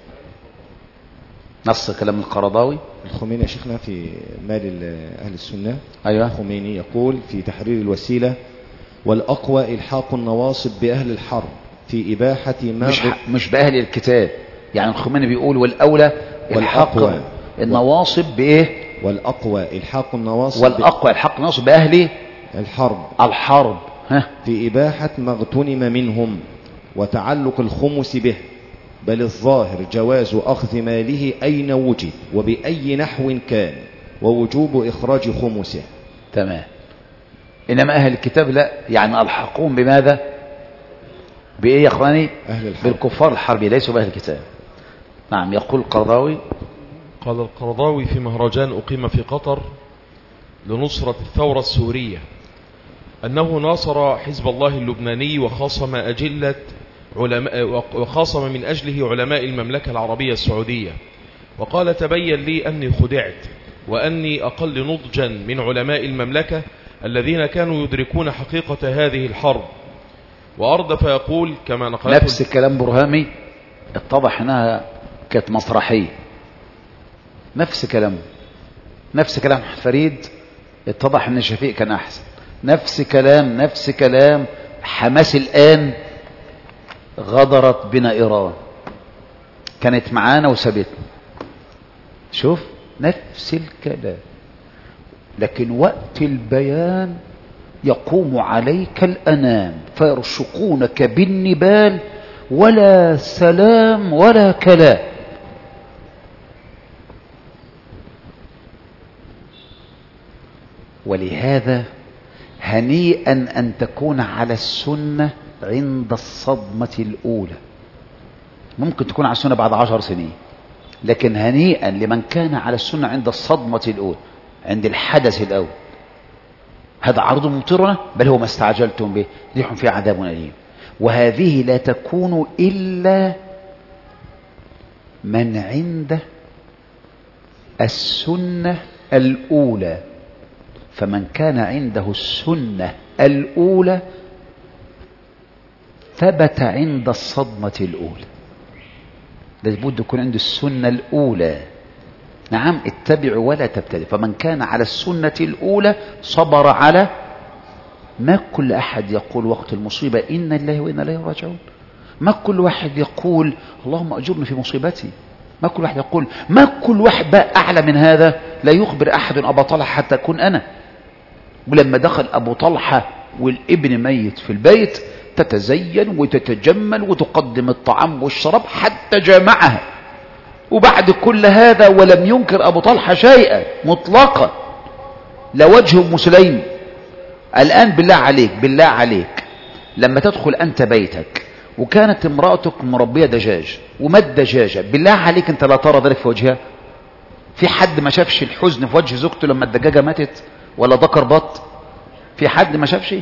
نص كلام القرضاوي الخميني يا شيخنا في مال ال- أهل السنة ايوه الخميني يقول في تحرير الوسيلة والأقوى إلحاق النواصب بأهل الحرب في إباحة ما مش ح- مش باهل الكتاب يعني الخميني بيقول والاولى الحق والأقوى. النواصب بايه والأقوى إلحاق النواصب والاقوى الحق ناصب باهل الحرب الحرب ها في إباحة ما اغتنم منهم وتعلق الخمس به بل الظاهر جواز أخذ ماله أين وجد وبأي نحو كان ووجوب إخراج خمسه تمام انما اهل الكتاب لا يعني الحقون بماذا بايه يا اخواني أهل الحرب بالكفار الحربي ليسوا باهل الكتاب نعم يقول القرضاوي قال القرضاوي في مهرجان أقيم في قطر لنصرة الثورة السورية أنه ناصر حزب الله اللبناني وخاصم أجلة علماء وخاصم من أجله علماء المملكة العربية السعودية وقال تبين لي أني خدعت وأني أقل نضجا من علماء المملكة الذين كانوا يدركون حقيقة هذه الحرب وأردف يقول كما نقلته نفس كلام برهامي اتضح انها كانت مسرحيه نفس كلامه نفس كلام فريد اتضح ان شفيق كان احسن نفس كلام نفس كلام حماس الان غدرت بنا ايران كانت معانا وسابتنا شوف نفس الكلام لكن وقت البيان يقوم عليك الأنام فيرشقونك بالنبال ولا سلام ولا كلام ولهذا هنيئا أن تكون على السنة عند الصدمة الأولى ممكن تكون على السنة بعد عشر سنين لكن هنيئا لمن كان على السنة عند الصدمة الأولى عند الحدث الأول هذا عرض ممطرنا بل هو ما استعجلتم به ريح فيه عذاب أليم وهذه لا تكون إلا من عنده السنة الأولى فمن كان عنده السنة الأولى ثبت عند الصدمة الأولى لابد يكون عنده السنة الأولى نعم اتبعوا ولا تبتدئوا فمن كان على السنة الأولى صبر على ما كل أحد يقول وقت المصيبة إن الله وإنا إليه راجعون ما كل واحد يقول اللهم أجرني في مصيبتي ما كل واحد يقول ما كل واحد بقى أعلى من هذا لا يخبر أحد أبا طلحة حتى أكون أنا ولما دخل أبو طلحة والابن ميت في البيت تتزين وتتجمل وتقدم الطعام والشراب حتى جامعها وبعد كل هذا ولم ينكر أبو طلحة شيئا مطلقا لوجه ام سليم الآن بالله عليك بالله عليك لما تدخل أنت بيتك وكانت امرأتك مربية دجاج ومات دجاجة بالله عليك أنت لا ترى ذلك في وجهها في حد ما شافش الحزن في وجه زوجته لما الدجاجة ماتت ولا ذكر بط في حد ما شافش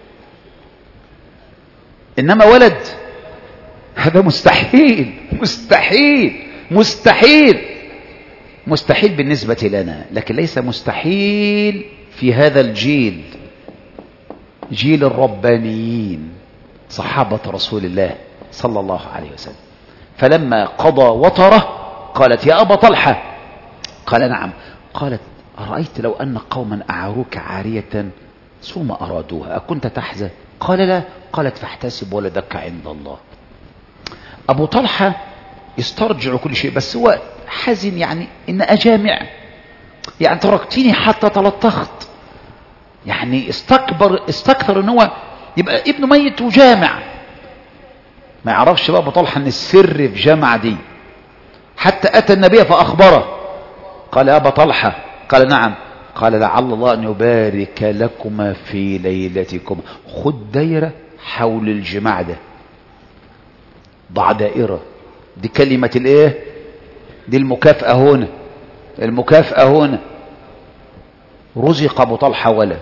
إنما ولد هذا مستحيل مستحيل مستحيل مستحيل بالنسبة لنا لكن ليس مستحيل في هذا الجيل جيل الربانيين صحابة رسول الله صلى الله عليه وسلم فلما قضى وطره قالت يا أبا طلحة قال نعم قالت أرأيت لو أن قوما أعاروك عارية ثم أرادوها أكنت تحزن قال لا قالت فاحتسب ولدك عند الله أبو طلحة يسترجع كل شيء بس هو حزن يعني إن أجامع يعني تركتني حتى تلطخت يعني استكبر استكثر ان هو يبقى ابنه ميت وجامع ما يعرفش بقى ابو طلحه ان السر في جامع دي حتى اتى النبي فاخبره قال يا ابا طلحه قال نعم قال لعل الله ان يبارك لكما في ليلتكم خد دايره حول الجماع ده ضع دائره دي كلمه الايه دي المكافاه هنا المكافاه هنا رزق ابو طلحه ولد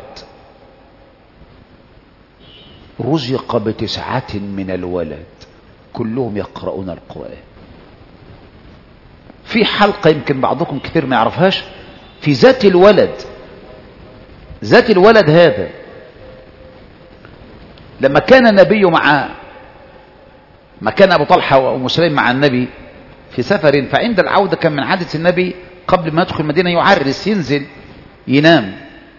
رزق بتسعة من الولد كلهم يقرؤون القرآن في حلقة يمكن بعضكم كثير ما يعرفهاش في ذات الولد ذات الولد هذا لما كان النبي مع ما كان أبو طلحة وأم سليم مع النبي في سفر فعند العودة كان من عادة النبي قبل ما يدخل المدينة يعرس ينزل ينام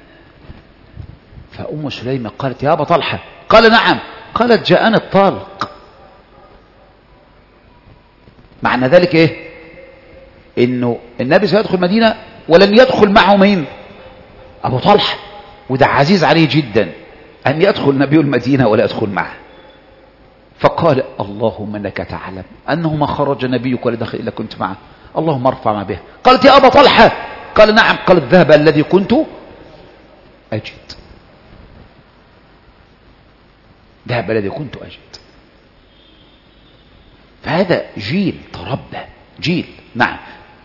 فأم سليمة قالت يا أبا طلحة قال نعم قالت جاءنا الطالق معنى ذلك ايه انه النبي سيدخل المدينة ولن يدخل معه مين ابو طلحة وده عزيز عليه جدا ان يدخل النبي المدينة ولا يدخل معه فقال اللهم انك تعلم انه ما خرج نبيك ولا دخل الا كنت معه اللهم ارفع ما به قالت يا ابا طلحة قال نعم قالت ذهب الذي كنت اجد ذهب الذي كنت أجد فهذا جيل تربى جيل نعم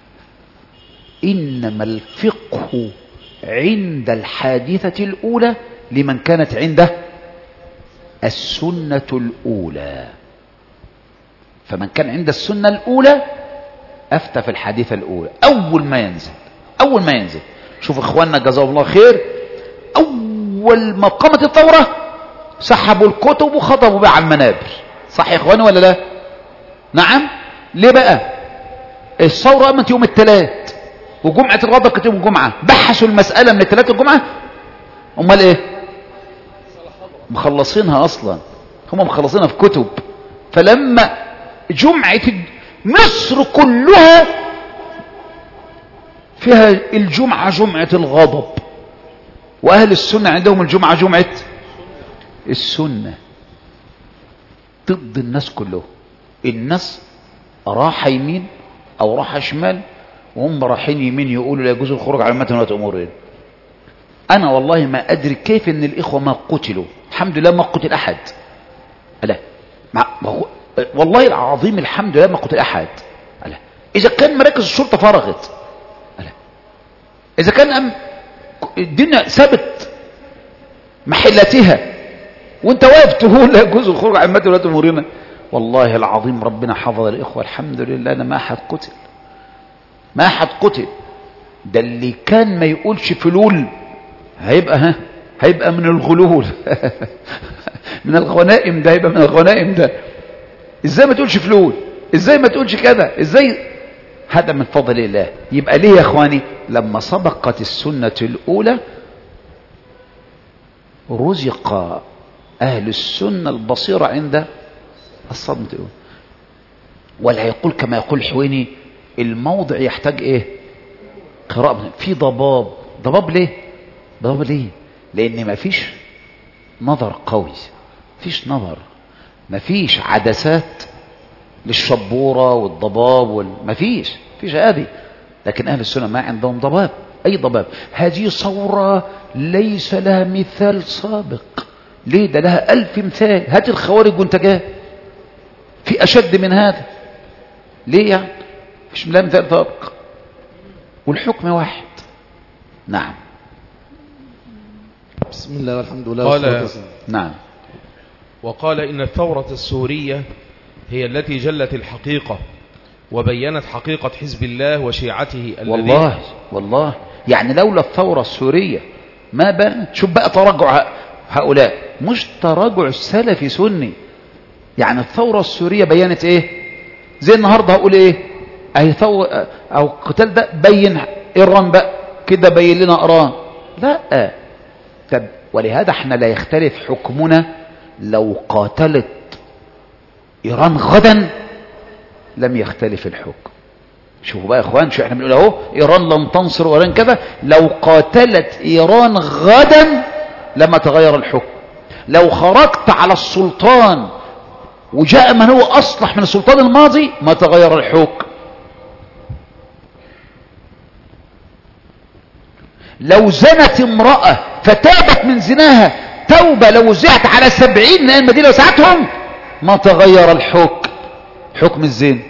إنما الفقه عند الحادثة الأولى لمن كانت عنده السنة الأولى فمن كان عند السنة الأولى أفتى في الحادثة الأولى أول ما ينزل أول ما ينزل شوف إخواننا جزاهم الله خير أول ما قامت الثورة سحبوا الكتب وخطبوا بقى على المنابر صح يا اخواني ولا لا نعم ليه بقى الثوره قامت يوم الثلاث وجمعه الغضب كانت يوم الجمعه بحثوا المساله من الثلاث الجمعه امال ايه مخلصينها اصلا هم مخلصينها في كتب فلما جمعه مصر كلها فيها الجمعه جمعه الغضب واهل السنه عندهم الجمعه جمعه السنة ضد الناس كلهم الناس راح يمين او راح شمال وهم رايحين يمين يقولوا لا يجوز الخروج على متن ولا امورين انا والله ما ادري كيف ان الاخوه ما قتلوا الحمد لله ما قتل احد لا ما هو والله العظيم الحمد لله ما قتل احد لا اذا كان مراكز الشرطه فرغت لا اذا كان أم الدنيا سابت محلاتها وانت واقف تقول لا يجوز الخروج عن متن ولا امورنا والله العظيم ربنا حفظ الاخوه الحمد لله انا ما احد قتل ما احد قتل ده اللي كان ما يقولش فلول هيبقى ها هيبقى من الغلول من الغنائم ده هيبقى من الغنائم ده ازاي ما تقولش فلول ازاي ما تقولش كذا ازاي هذا من فضل الله يبقى ليه يا اخواني لما سبقت السنه الاولى رزق أهل السنة البصيرة عند الصمت ولا يقول كما يقول حويني الموضع يحتاج ايه قراءة في ضباب ضباب ليه ضباب ليه لان ما فيش نظر قوي فيش نظر ما فيش عدسات للشبورة والضباب وال... ما فيش فيش هذه لكن اهل السنة ما عندهم ضباب أي ضباب هذه ثورة ليس لها مثال سابق ليه ده لها ألف مثال هات الخوارج وانت جاي في أشد من هذا ليه يعني مش لها مثال سابق والحكم واحد نعم بسم الله والحمد لله قال- والصلاة والسلام نعم وقال إن الثورة السورية هي التي جلت الحقيقة وبينت حقيقة حزب الله وشيعته الذين والله والله يعني لولا الثورة السورية ما بانت شوف بقى تراجع ه- هؤلاء مش تراجع سلفي سني يعني الثورة السورية بينت ايه زي النهاردة هقول ايه اهي ثورة او القتال ده بين ايران بقى كده بين لنا ايران لا طب ولهذا احنا لا يختلف حكمنا لو قاتلت ايران غدا لم يختلف الحكم شوفوا بقى يا اخوان شو احنا بنقول اهو ايران لن تنصر ايران كذا لو قاتلت ايران غدا لما تغير الحكم لو خرجت على السلطان وجاء من هو اصلح من السلطان الماضي ما تغير الحكم لو زنت امرأة فتابت من زناها توبة لو وزعت على سبعين من أهل المدينة وساعتهم ما تغير الحكم حكم الزين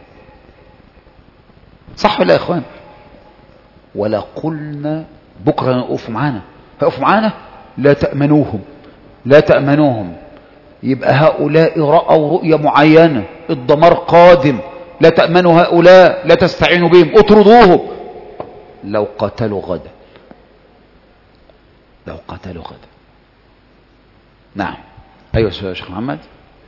صح ولا يا اخوان ولا قلنا بكرة يقفوا معانا هيقفوا معانا لا تأمنوهم لا تأمنوهم يبقى هؤلاء رأوا رؤية معينة الدمار قادم لا تأمنوا هؤلاء لا تستعينوا بهم اطردوهم لو قتلوا غدا لو قتلوا غدا نعم ايوه يا شيخ محمد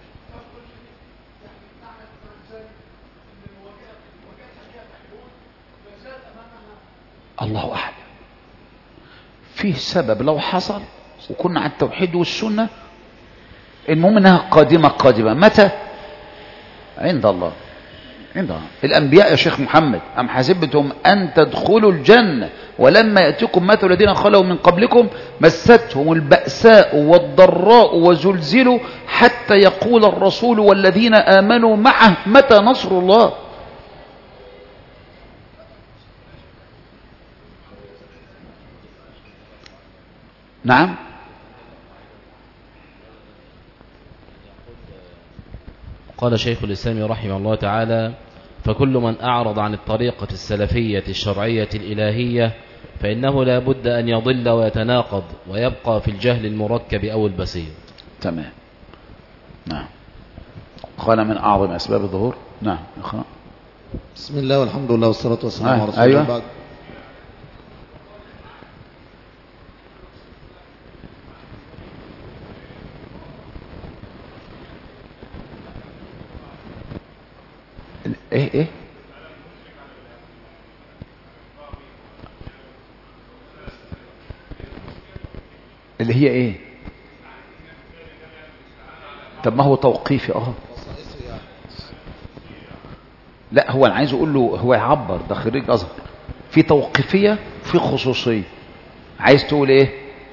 الله اعلم فيه سبب لو حصل وكنا على التوحيد والسنه المهم انها قادمه قادمه متى عند الله عند الله الانبياء يا شيخ محمد ام حسبتم ان تدخلوا الجنه ولما ياتكم مثل الذين خلوا من قبلكم مستهم الباساء والضراء وزلزلوا حتى يقول الرسول والذين امنوا معه متى نصر الله نعم قال شيخ الإسلام رحمه الله تعالى فكل من أعرض عن الطريقة السلفية الشرعية الإلهية فإنه لا بد أن يضل ويتناقض ويبقى في الجهل المركب أو البسيط تمام نعم قال من أعظم أسباب الظهور نعم اقرأ. بسم الله والحمد لله والصلاة والسلام آه، على رسول أيوة. الله بعد ايه ايه اللي هي ايه طب ما هو توقيفي اه لا هو انا عايز اقول له هو يعبر ده خريج ازهر في توقيفيه في خصوصيه عايز تقول ايه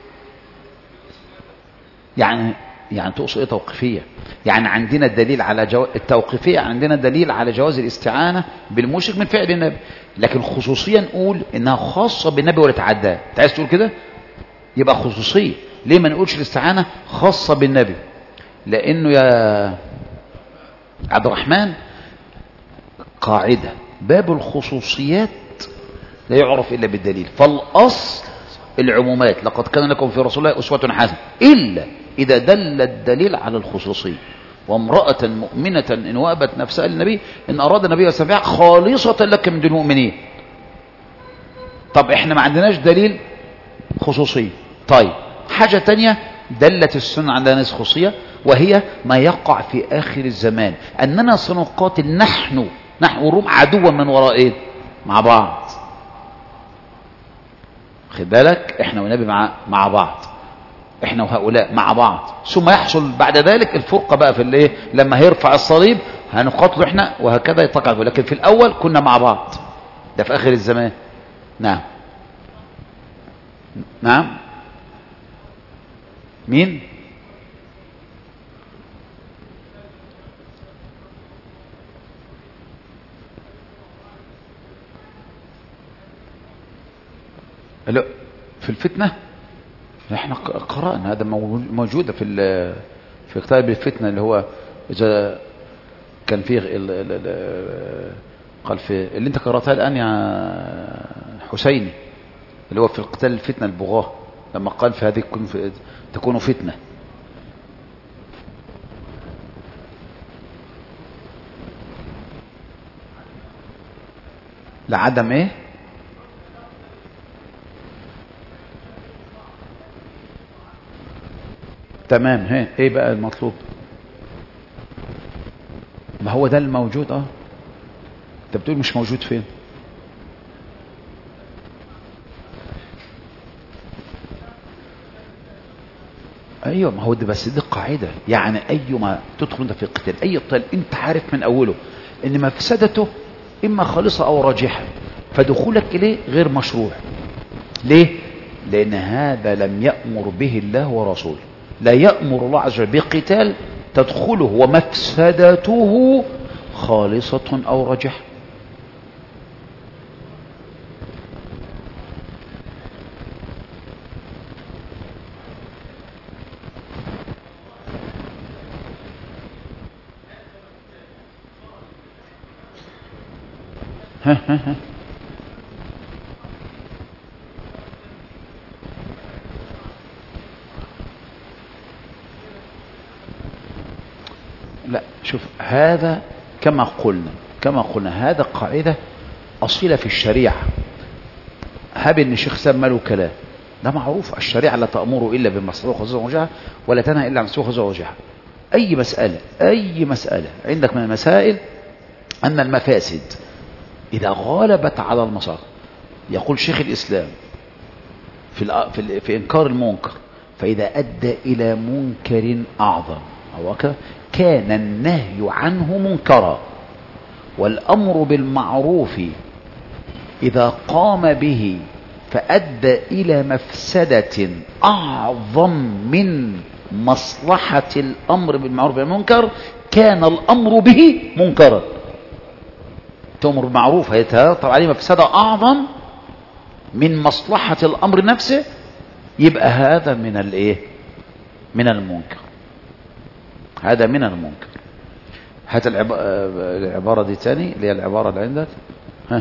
يعني يعني تقصد ايه توقيفيه يعني عندنا دليل على جو... التوقيفيه عندنا دليل على جواز الاستعانه بالمشرك من فعل النبي لكن خصوصيا نقول انها خاصه بالنبي ولا تعداه انت عايز تقول كده يبقى خصوصيه ليه ما نقولش الاستعانه خاصه بالنبي لانه يا عبد الرحمن قاعده باب الخصوصيات لا يعرف الا بالدليل فالاصل العمومات لقد كان لكم في رسول الله اسوه حسنه الا اذا دل الدليل على الخصوصيه وامراه مؤمنه ان وابت نفسها للنبي ان اراد النبي والسماع خالصه لك من دون المؤمنين طب احنا ما عندناش دليل خصوصيه طيب حاجه تانية دلت السنه على ناس خصوصيه وهي ما يقع في اخر الزمان اننا سنقاتل نحن نحن والروم عدوا من ورائنا مع بعض خد بالك احنا والنبي مع مع بعض احنا وهؤلاء مع بعض ثم يحصل بعد ذلك الفرقه بقى في الايه لما هيرفع الصليب هنقاتله احنا وهكذا يتقع لكن في الاول كنا مع بعض ده في اخر الزمان نعم نعم مين لا في الفتنة احنا ق- قرأنا هذا مو- موجودة في ال- في كتاب الفتنة اللي هو إذا كان فيه ال- ال- ال- قال في اللي انت قرأتها الآن يا حسيني اللي هو في قتال الفتنة البغاة لما قال في هذه تكون في- تكون فتنة لعدم ايه تمام ها ايه بقى المطلوب ما هو ده الموجود اه انت بتقول مش موجود فين ايوه ما هو ده بس دي قاعده يعني ايما تدخل انت في قتال اي قتال انت عارف من اوله ان مفسدته اما خالصه او راجحه فدخولك اليه غير مشروع ليه لان هذا لم يامر به الله ورسوله لا يامر الله عز وجل بقتال تدخله ومفسدته خالصه او راجحه ها ها ها لا شوف هذا كما قلنا كما قلنا هذا قاعدة أصيلة في الشريعة هب ان الشيخ سام ماله كلام ده معروف الشريعة لا تأمر إلا بمصلحة خصوصا وجهها ولا تنهى إلا عن سوء خصوصا وجهها أي مسألة أي مسألة عندك من المسائل أن المفاسد إذا غالبت على المصالح يقول شيخ الإسلام في, الأ- في, ال- في إنكار المنكر فإذا أدى إلى منكر أعظم أو كده كان النهي عنه منكرا والأمر بالمعروف إذا قام به فأدى إلى مفسدة أعظم من مصلحة الأمر بالمعروف والمنكر كان الأمر به منكرا تأمر بالمعروف هيترتب عليه مفسدة أعظم من مصلحة الأمر نفسه يبقى هذا من الإيه من المنكر هذا من المنكر هات العب... آه، العبارة دي تاني اللي هي العبارة اللي عندك ها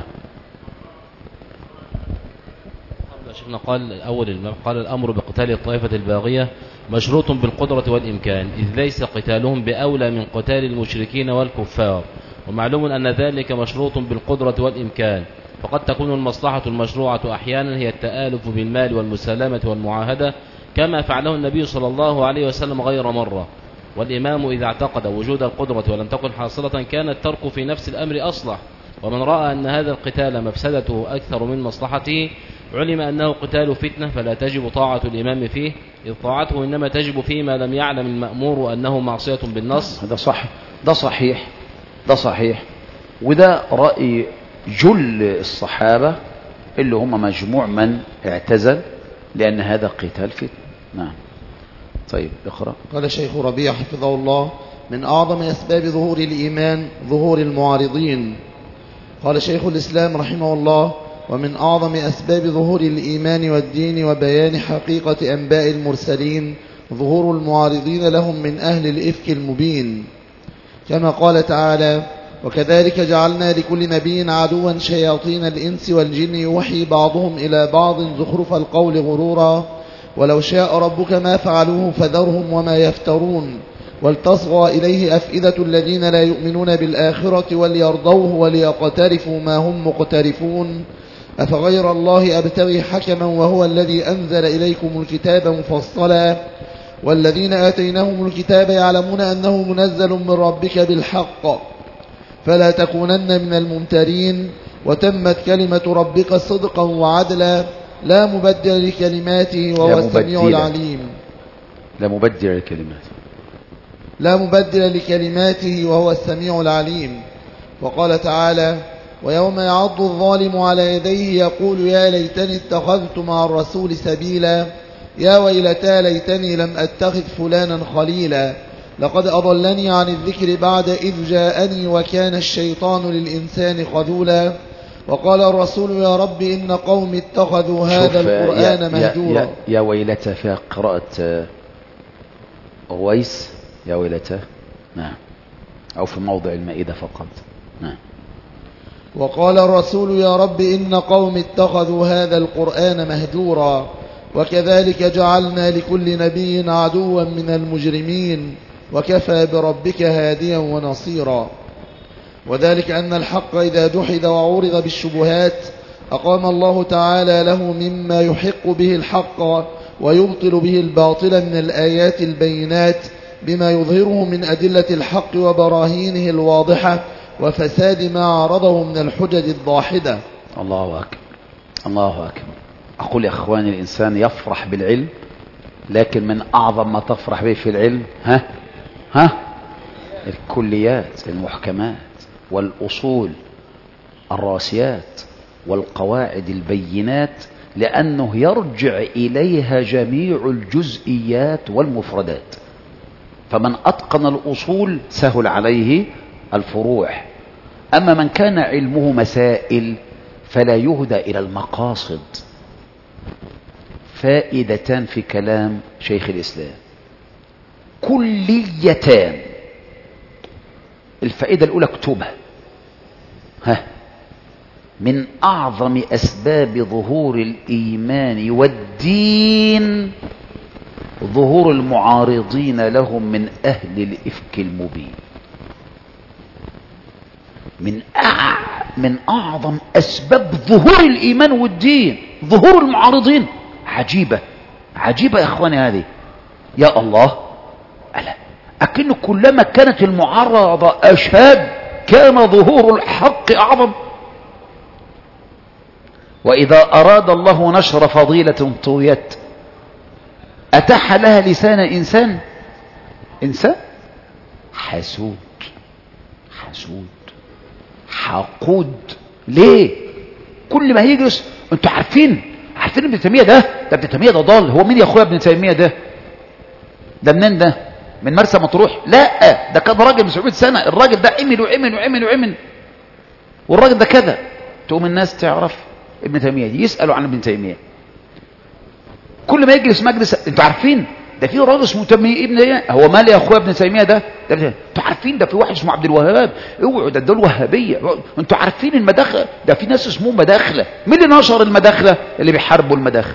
قبل شيخنا قال أول المام قال الأمر بقتال الطائفة الباغية مشروط بالقدرة والإمكان إذ ليس قتالهم بأولى من قتال المشركين والكفار ومعلوم أن ذلك مشروط بالقدرة والإمكان فقد تكون المصلحة المشروعة أحيانا هي التآلف بالمال والمسالمة والمعاهدة كما فعله النبي صلى الله عليه وسلم غير مرة والإمام إذا اعتقد وجود القدرة ولم تكن حاصلة كان الترك في نفس الأمر أصلح ومن رأى أن هذا القتال مفسدته أكثر من مصلحته علم أنه قتال فتنة فلا تجب طاعة الإمام فيه إذ طاعته إنما تجب فيما لم يعلم المأمور أنه معصية بالنص ده صح ده صحيح ده صحيح وده رأي جل الصحابة اللي هم مجموع من اعتزل لأن هذا قتال فتنة نعم طيب اقرأ قال الشيخ ربيع حفظه الله من أعظم أسباب ظهور الإيمان ظهور المعارضين قال شيخ الإسلام رحمه الله ومن أعظم أسباب ظهور الإيمان والدين وبيان حقيقة أنباء المرسلين ظهور المعارضين لهم من أهل الإفك المبين كما قال تعالى وكذلك جعلنا لكل نبي عدوا شياطين الإنس والجن يوحي بعضهم إلى بعض زخرف القول غرورا ولو شاء ربك ما فعلوه فذرهم وما يفترون ولتصغى إليه أفئدة الذين لا يؤمنون بالآخرة وليرضوه وليقترفوا ما هم مقترفون أفغير الله أبتغي حكما وهو الذي أنزل إليكم الكتاب مفصلا والذين آتيناهم الكتاب يعلمون أنه منزل من ربك بالحق فلا تكونن من الممترين وتمت كلمة ربك صدقا وعدلا لا مبدل لكلماته وهو لا السميع مبدل. العليم لا مبدع الكلمات لا مبدل لكلماته وهو السميع العليم وقال تعالى ويوم يعض الظالم على يديه يقول يا ليتني اتخذت مع الرسول سبيلا يا ويلتى ليتني لم أتخذ فلانا خليلا لقد أضلني عن الذكر بعد إذ جاءني وكان الشيطان للإنسان خذولا وقال الرسول يا رب إن قوم اتخذوا شوف، هذا آه، القرآن يا, مهجورا يا, يا ويلته فيها قراءة آه، غويس يا ويلته نعم أو في موضع المائدة فقط نعم وقال الرسول يا رب إن قوم اتخذوا هذا القرآن مهجورا وكذلك جعلنا لكل نبي عدوا من المجرمين وكفى بربك هاديا ونصيرا وذلك أن الحق إذا جحد وعورض بالشبهات أقام الله تعالى له مما يحق به الحق ويبطل به الباطل من الآيات البينات بما يظهره من أدلة الحق وبراهينه الواضحة وفساد ما عارضه من الحجج الضاحدة الله أكبر الله أكبر أقول يا أخواني الإنسان يفرح بالعلم لكن من أعظم ما تفرح به في العلم ها ها الكليات المحكمات والأصول الراسيات والقواعد البينات لأنه يرجع إليها جميع الجزئيات والمفردات فمن أتقن الأصول سهل عليه الفروع أما من كان علمه مسائل فلا يهدى إلى المقاصد فائدتان في كلام شيخ الإسلام كليتان الفائدة الأولى اكتبها ها من أعظم أسباب ظهور الإيمان والدين ظهور المعارضين لهم من أهل الإفك المبين من أع... من أعظم أسباب ظهور الإيمان والدين ظهور المعارضين عجيبة عجيبة يا إخواني هذه يا الله ألا أكن كلما كانت المعارضة أشد كان ظهور الحق أعظم وإذا أراد الله نشر فضيلة طويت أتاح لها لسان إنسان إنسان حسود حسود حقود ليه كل ما يجلس انتوا عارفين عارفين ابن تيميه ده ده ابن تيميه ده ضال هو مين يا اخويا ابن تيميه ده ده منين ده من مرسى مطروح لا ده كان راجل من 700 سنه الراجل ده عمل وعمل وعمل وعمل والراجل ده كذا تقوم الناس تعرف ابن تيميه دي يسالوا عن ابن تيميه كل ما يجلس مجلس انتوا عارفين ده في راجل اسمه تيميه ابن تيميه هو مال يا اخويا ابن تيميه ده ده ابن- انتوا عارفين ده في واحد اسمه عبد الوهاب اوعوا ده دول وهابيه انتوا عارفين المداخله ده في ناس اسمهم مداخله مين اللي نشر المداخله اللي بيحاربوا المداخله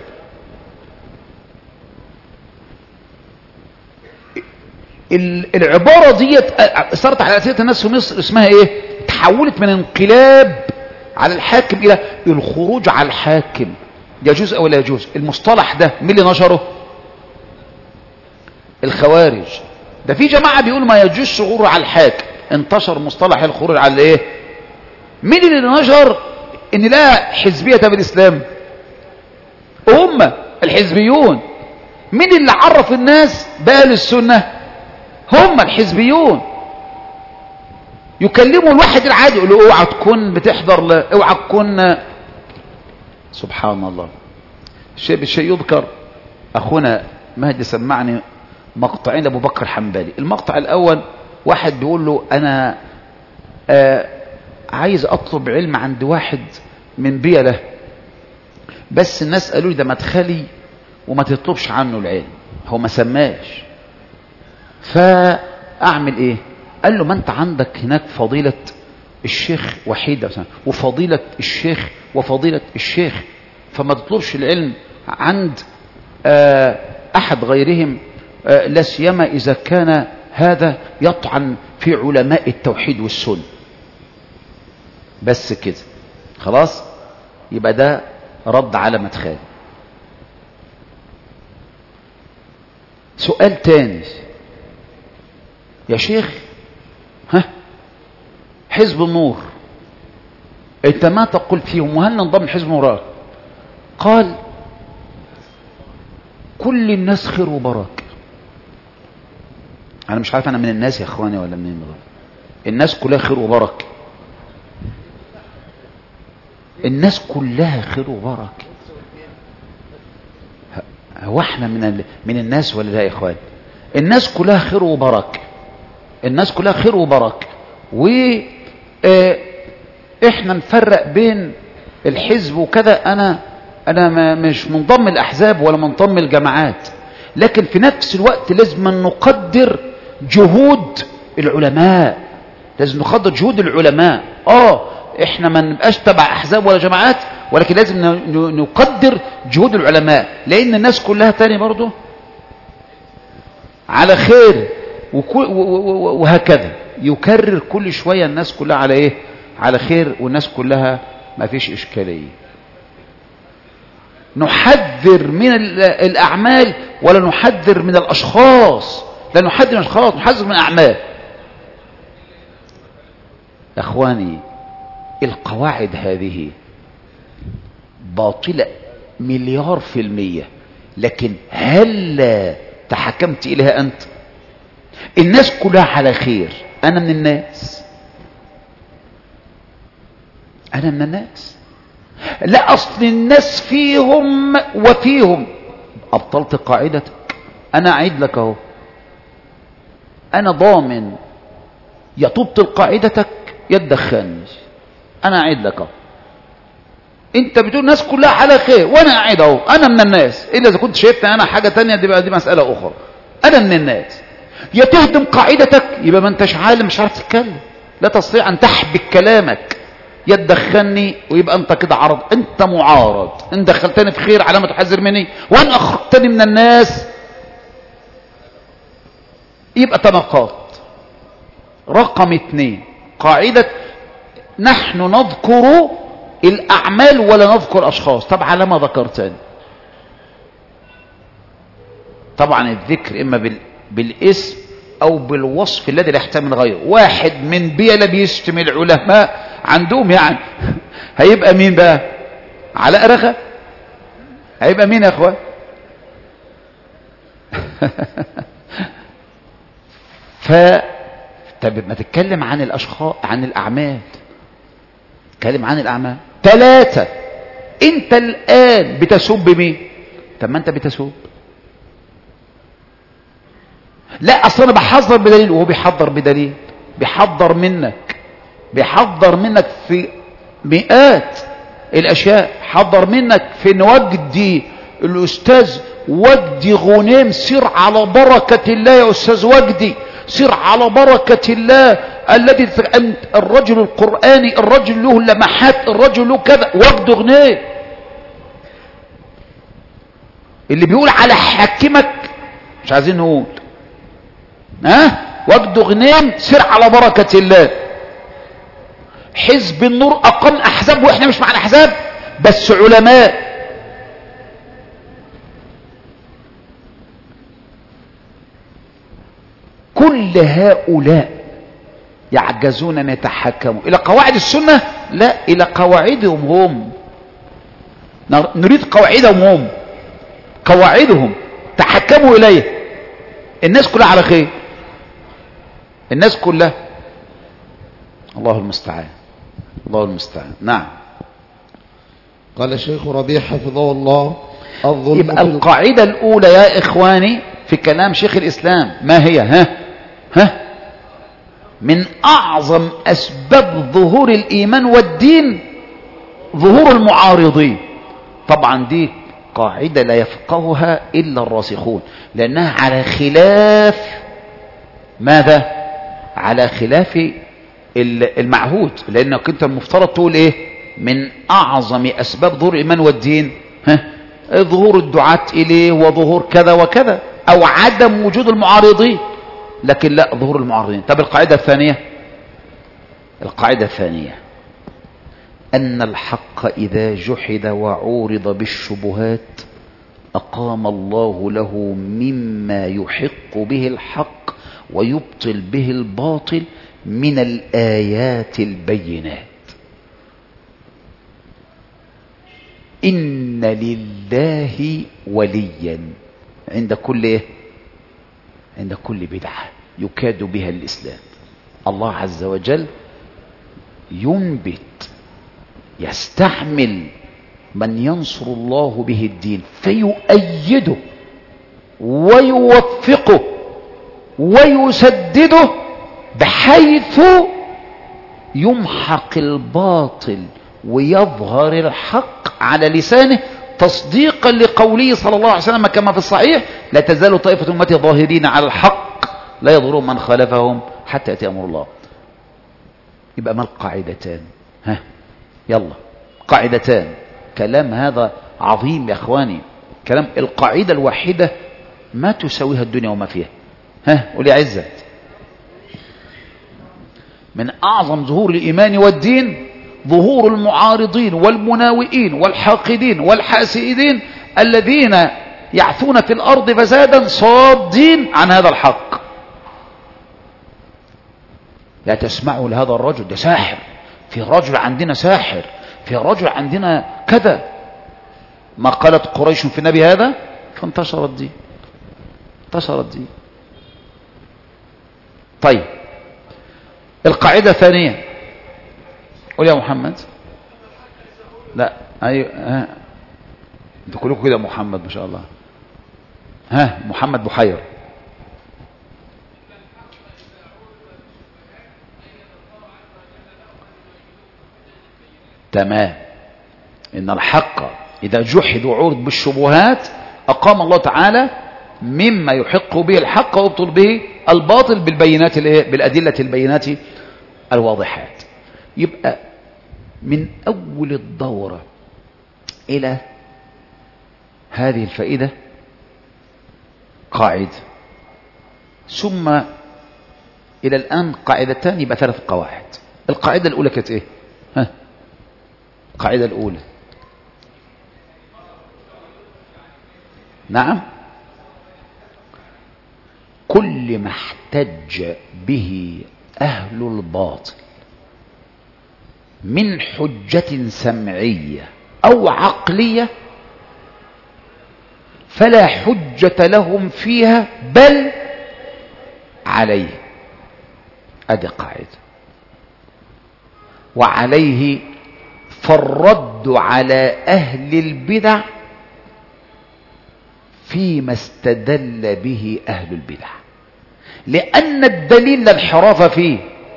ال- العبارة ديت أ- صارت على أسئلة الناس في مصر اسمها ايه تحولت من انقلاب على الحاكم الى الخروج على الحاكم يجوز او لا يجوز المصطلح ده مين اللي نشره الخوارج ده في جماعة بيقولوا ما يجوز الخروج على الحاكم انتشر مصطلح الخروج على ايه مين اللي نشر ان لا حزبية بالاسلام هم الحزبيون مين اللي عرف الناس بأهل السنة هم الحزبيون يكلموا الواحد العادي يقول له اوعى تكون بتحضر ل... اوعى تكون سبحان الله الشيء بالشيء يذكر اخونا مهدي سمعني مقطعين لابو بكر حنبلي المقطع الاول واحد بيقول له انا آه عايز اطلب علم عند واحد من بيله بس الناس قالوا لي ده مدخلي وما تطلبش عنه العلم هو ما سماش فاعمل ايه قال له ما انت عندك هناك فضيلة الشيخ وحيدة مثلا وفضيلة الشيخ وفضيلة الشيخ فما تطلبش العلم عند آه، احد غيرهم آه، لا سيما اذا كان هذا يطعن في علماء التوحيد والسنة بس كده خلاص يبقى ده رد على مدخل سؤال تاني يا شيخ ها حزب النور انت ما تقول فيهم وهل ننضم حزب النور قال كل الناس خير وبركه انا مش عارف انا من الناس يا اخواني ولا منين بالظبط الناس كلها خير وبركه الناس كلها خير وبركه ه- هو احنا من ال... من الناس ولا لا يا اخوان الناس كلها خير وبركه الناس كلها خير وبركه و آه، احنا نفرق بين الحزب وكذا انا انا ما مش منضم الاحزاب ولا منضم الجماعات لكن في نفس الوقت لازم نقدر جهود العلماء لازم نقدر جهود العلماء اه احنا ما نبقاش تبع احزاب ولا جماعات ولكن لازم ن- ن- نقدر جهود العلماء لان الناس كلها تاني برضه على خير وكو- و- و- و- وهكذا يكرر كل شوية الناس كلها على ايه على خير والناس كلها ما فيش اشكالية نحذر من ال- الاعمال ولا نحذر من الاشخاص لا نحذر من الاشخاص نحذر من الاعمال يا اخواني القواعد هذه باطلة مليار في المية لكن هل تحكمت إليها أنت الناس كلها على خير أنا من الناس أنا من الناس لا أصل الناس فيهم وفيهم أبطلت قاعدتك أنا أعيد لك أهو أنا ضامن يا تبطل قاعدتك يا تدخلني أنا أعيد لك أهو انت بتقول الناس كلها على خير وانا قاعد اهو انا من الناس الا اذا كنت شايفني انا حاجه تانية دي بقى دي مساله اخرى انا من الناس يا تهدم قاعدتك يبقى ما انتش عالم مش عارف تتكلم لا تستطيع ان تحبك كلامك يا تدخلني ويبقى انت كده عرض انت معارض ان دخلتني في خير علامه تحذر مني وان اخرجتني من الناس يبقى تناقض رقم اثنين قاعده نحن نذكر الأعمال ولا نذكر أشخاص طب على ما ذكرتني طبعا الذكر إما بال... بالاسم أو بالوصف الذي لا يحتمل غيره واحد من بيلا بيشتم العلماء عندهم يعني هيبقى مين بقى علاء رغى هيبقى مين يا اخوان ف طب ما تتكلم عن الاشخاص عن الاعمال تكلم عن الاعمال ثلاثة انت الان بتسب مين طب ما انت بتسب لا اصل انا بحذر بدليل وهو بيحذر بدليل بيحذر منك بيحذر منك في مئات الاشياء حذر منك في ان وجدي الاستاذ وجدي غنيم سير على بركة الله يا استاذ وجدي سير على بركة الله الذي أنت الرجل القرآني الرجل له لمحات الرجل له كذا وجد غنيم اللي بيقول على حاكمك مش عايزين نقول ها وجد غنيم سير على بركة الله حزب النور أقام أحزاب وإحنا مش مع الأحزاب بس علماء كل هؤلاء يعجزون أن يتحكموا إلى قواعد السنة لا إلى قواعدهم هم نريد قواعدهم هم قواعدهم تحكموا إليه الناس كلها على خير الناس كلها الله المستعان الله المستعان نعم قال الشيخ ربيع حفظه الله الظلم يبقى في القاعدة الأولى يا إخواني في كلام شيخ الإسلام ما هي ها ها من أعظم أسباب ظهور الإيمان والدين ظهور المعارضين طبعا دي قاعدة لا يفقهها إلا الراسخون لأنها على خلاف ماذا على خلاف ال- المعهود لأنك أنت المفترض تقول إيه من أعظم أسباب ظهور الإيمان والدين ها ظهور الدعاة إليه وظهور كذا وكذا أو عدم وجود المعارضين لكن لا ظهور المعارضين طب القاعدة الثانية القاعدة الثانية أن الحق إذا جحد وعورض بالشبهات أقام الله له مما يحق به الحق ويبطل به الباطل من الآيات البينات إن لله وليا عند كل إيه؟ عند كل بدعة يكاد بها الإسلام الله عز وجل ينبت يستعمل من ينصر الله به الدين فيؤيده ويوفقه ويسدده بحيث يمحق الباطل ويظهر الحق على لسانه تصديقا لقوله صلى الله عليه وسلم كما في الصحيح لا تزال طائفة أمتي ظاهرين على الحق لا يضرون من خالفهم حتى يأتي أمر الله يبقى ما القاعدتان ها يلا قاعدتان كلام هذا عظيم يا اخواني كلام القاعدة الواحدة ما تساويها الدنيا وما فيها ها قولي عزت من أعظم ظهور الإيمان والدين ظهور المعارضين والمناوئين والحاقدين والحاسدين الذين يعثون في الأرض فسادا صادين عن هذا الحق لا تسمعوا لهذا الرجل ده ساحر في رجل عندنا ساحر في رجل عندنا كذا ما قالت قريش في النبي هذا فانتشرت دي انتشرت دي طيب القاعدة الثانية قول يا محمد لا ايوه ها انتوا كلكم كده محمد ما شاء الله ها محمد بحير تمام ان الحق اذا جحد وعرض بالشبهات اقام الله تعالى مما يحق به الحق ويبطل به الباطل بالبينات الايه بالادله البينات الواضحات يبقى من اول الدوره الى هذه الفائده قاعده ثم الى الان قاعدتان يبقى ثلاث قواعد القاعده الاولى كانت ايه ها القاعده الاولى نعم كل ما احتج به أهل الباطل من حجة سمعية أو عقلية فلا حجة لهم فيها بل عليه أدي قاعدة وعليه فالرد على أهل البدع فيما استدل به أهل البدع لأن الدليل لا انحراف فيه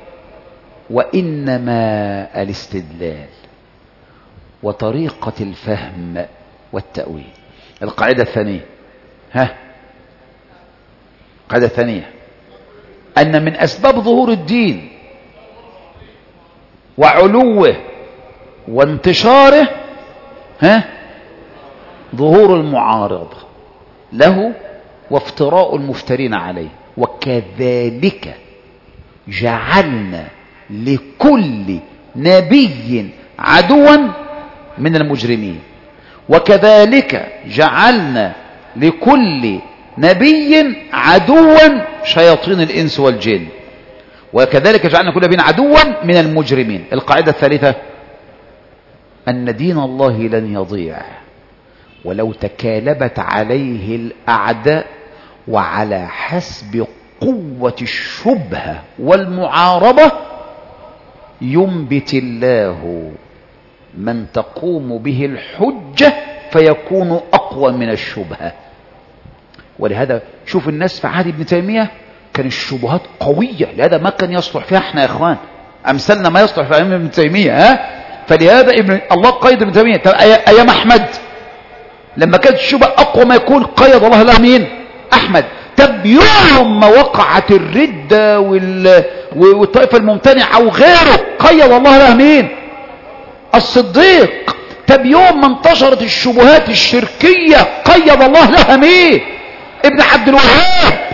وإنما الاستدلال وطريقة الفهم والتأويل القاعدة الثانية ها القاعدة الثانية أن من أسباب ظهور الدين وعلوه وانتشاره ها ظهور المعارضة له وافتراء المفترين عليه وكذلك جعلنا لكل نبي عدوا من المجرمين وكذلك جعلنا لكل نبي عدوا شياطين الإنس والجن وكذلك جعلنا كل نبي عدوا من المجرمين القاعدة الثالثة أن دين الله لن يضيع ولو تكالبت عليه الأعداء وعلى حسب قوة الشبهة والمعارضة ينبت الله من تقوم به الحجة فيكون أقوى من الشبهة ولهذا شوف الناس في عهد ابن تيمية كان الشبهات قوية لهذا ما كان يصلح فيها احنا يا اخوان أمثلنا ما يصلح في أيام ابن تيمية ها فلهذا ابن الله قيد ابن تيمية أيام أحمد لما كانت الشبهة أقوى ما يكون قيد الله لها مين أحمد طب يوم ما وقعت الردة وال... والطائفة الممتنعة وغيره قيد الله لها مين الصديق طب يوم ما انتشرت الشبهات الشركية قيد الله لها مين ابن عبد الوهاب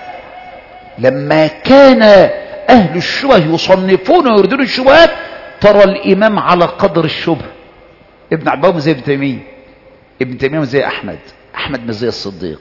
لما كان أهل الشبه يصنفون ويردون الشبهات ترى الإمام على قدر الشبه ابن عبد الوهاب زي ابن تيمية ابن تيمية مش زي أحمد أحمد مش زي الصديق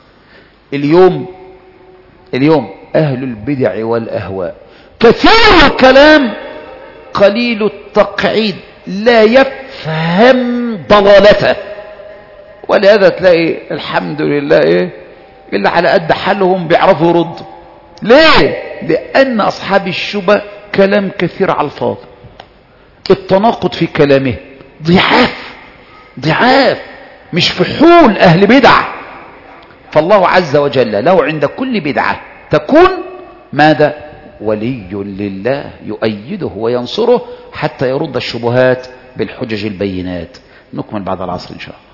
اليوم اليوم أهل البدع والأهواء كثير الكلام قليل التقعيد لا يفهم ضلالته ولهذا تلاقي الحمد لله ايه اللي على قد حالهم بيعرفوا يردوا ليه لأن أصحاب الشبه كلام كثير على الفاضي التناقض في كلامه ضعاف ضعاف مش فحول أهل بدع فالله عز وجل له عند كل بدعة تكون ماذا ولي لله يؤيده وينصره حتى يرد الشبهات بالحجج البينات نكمل بعد العصر إن شاء الله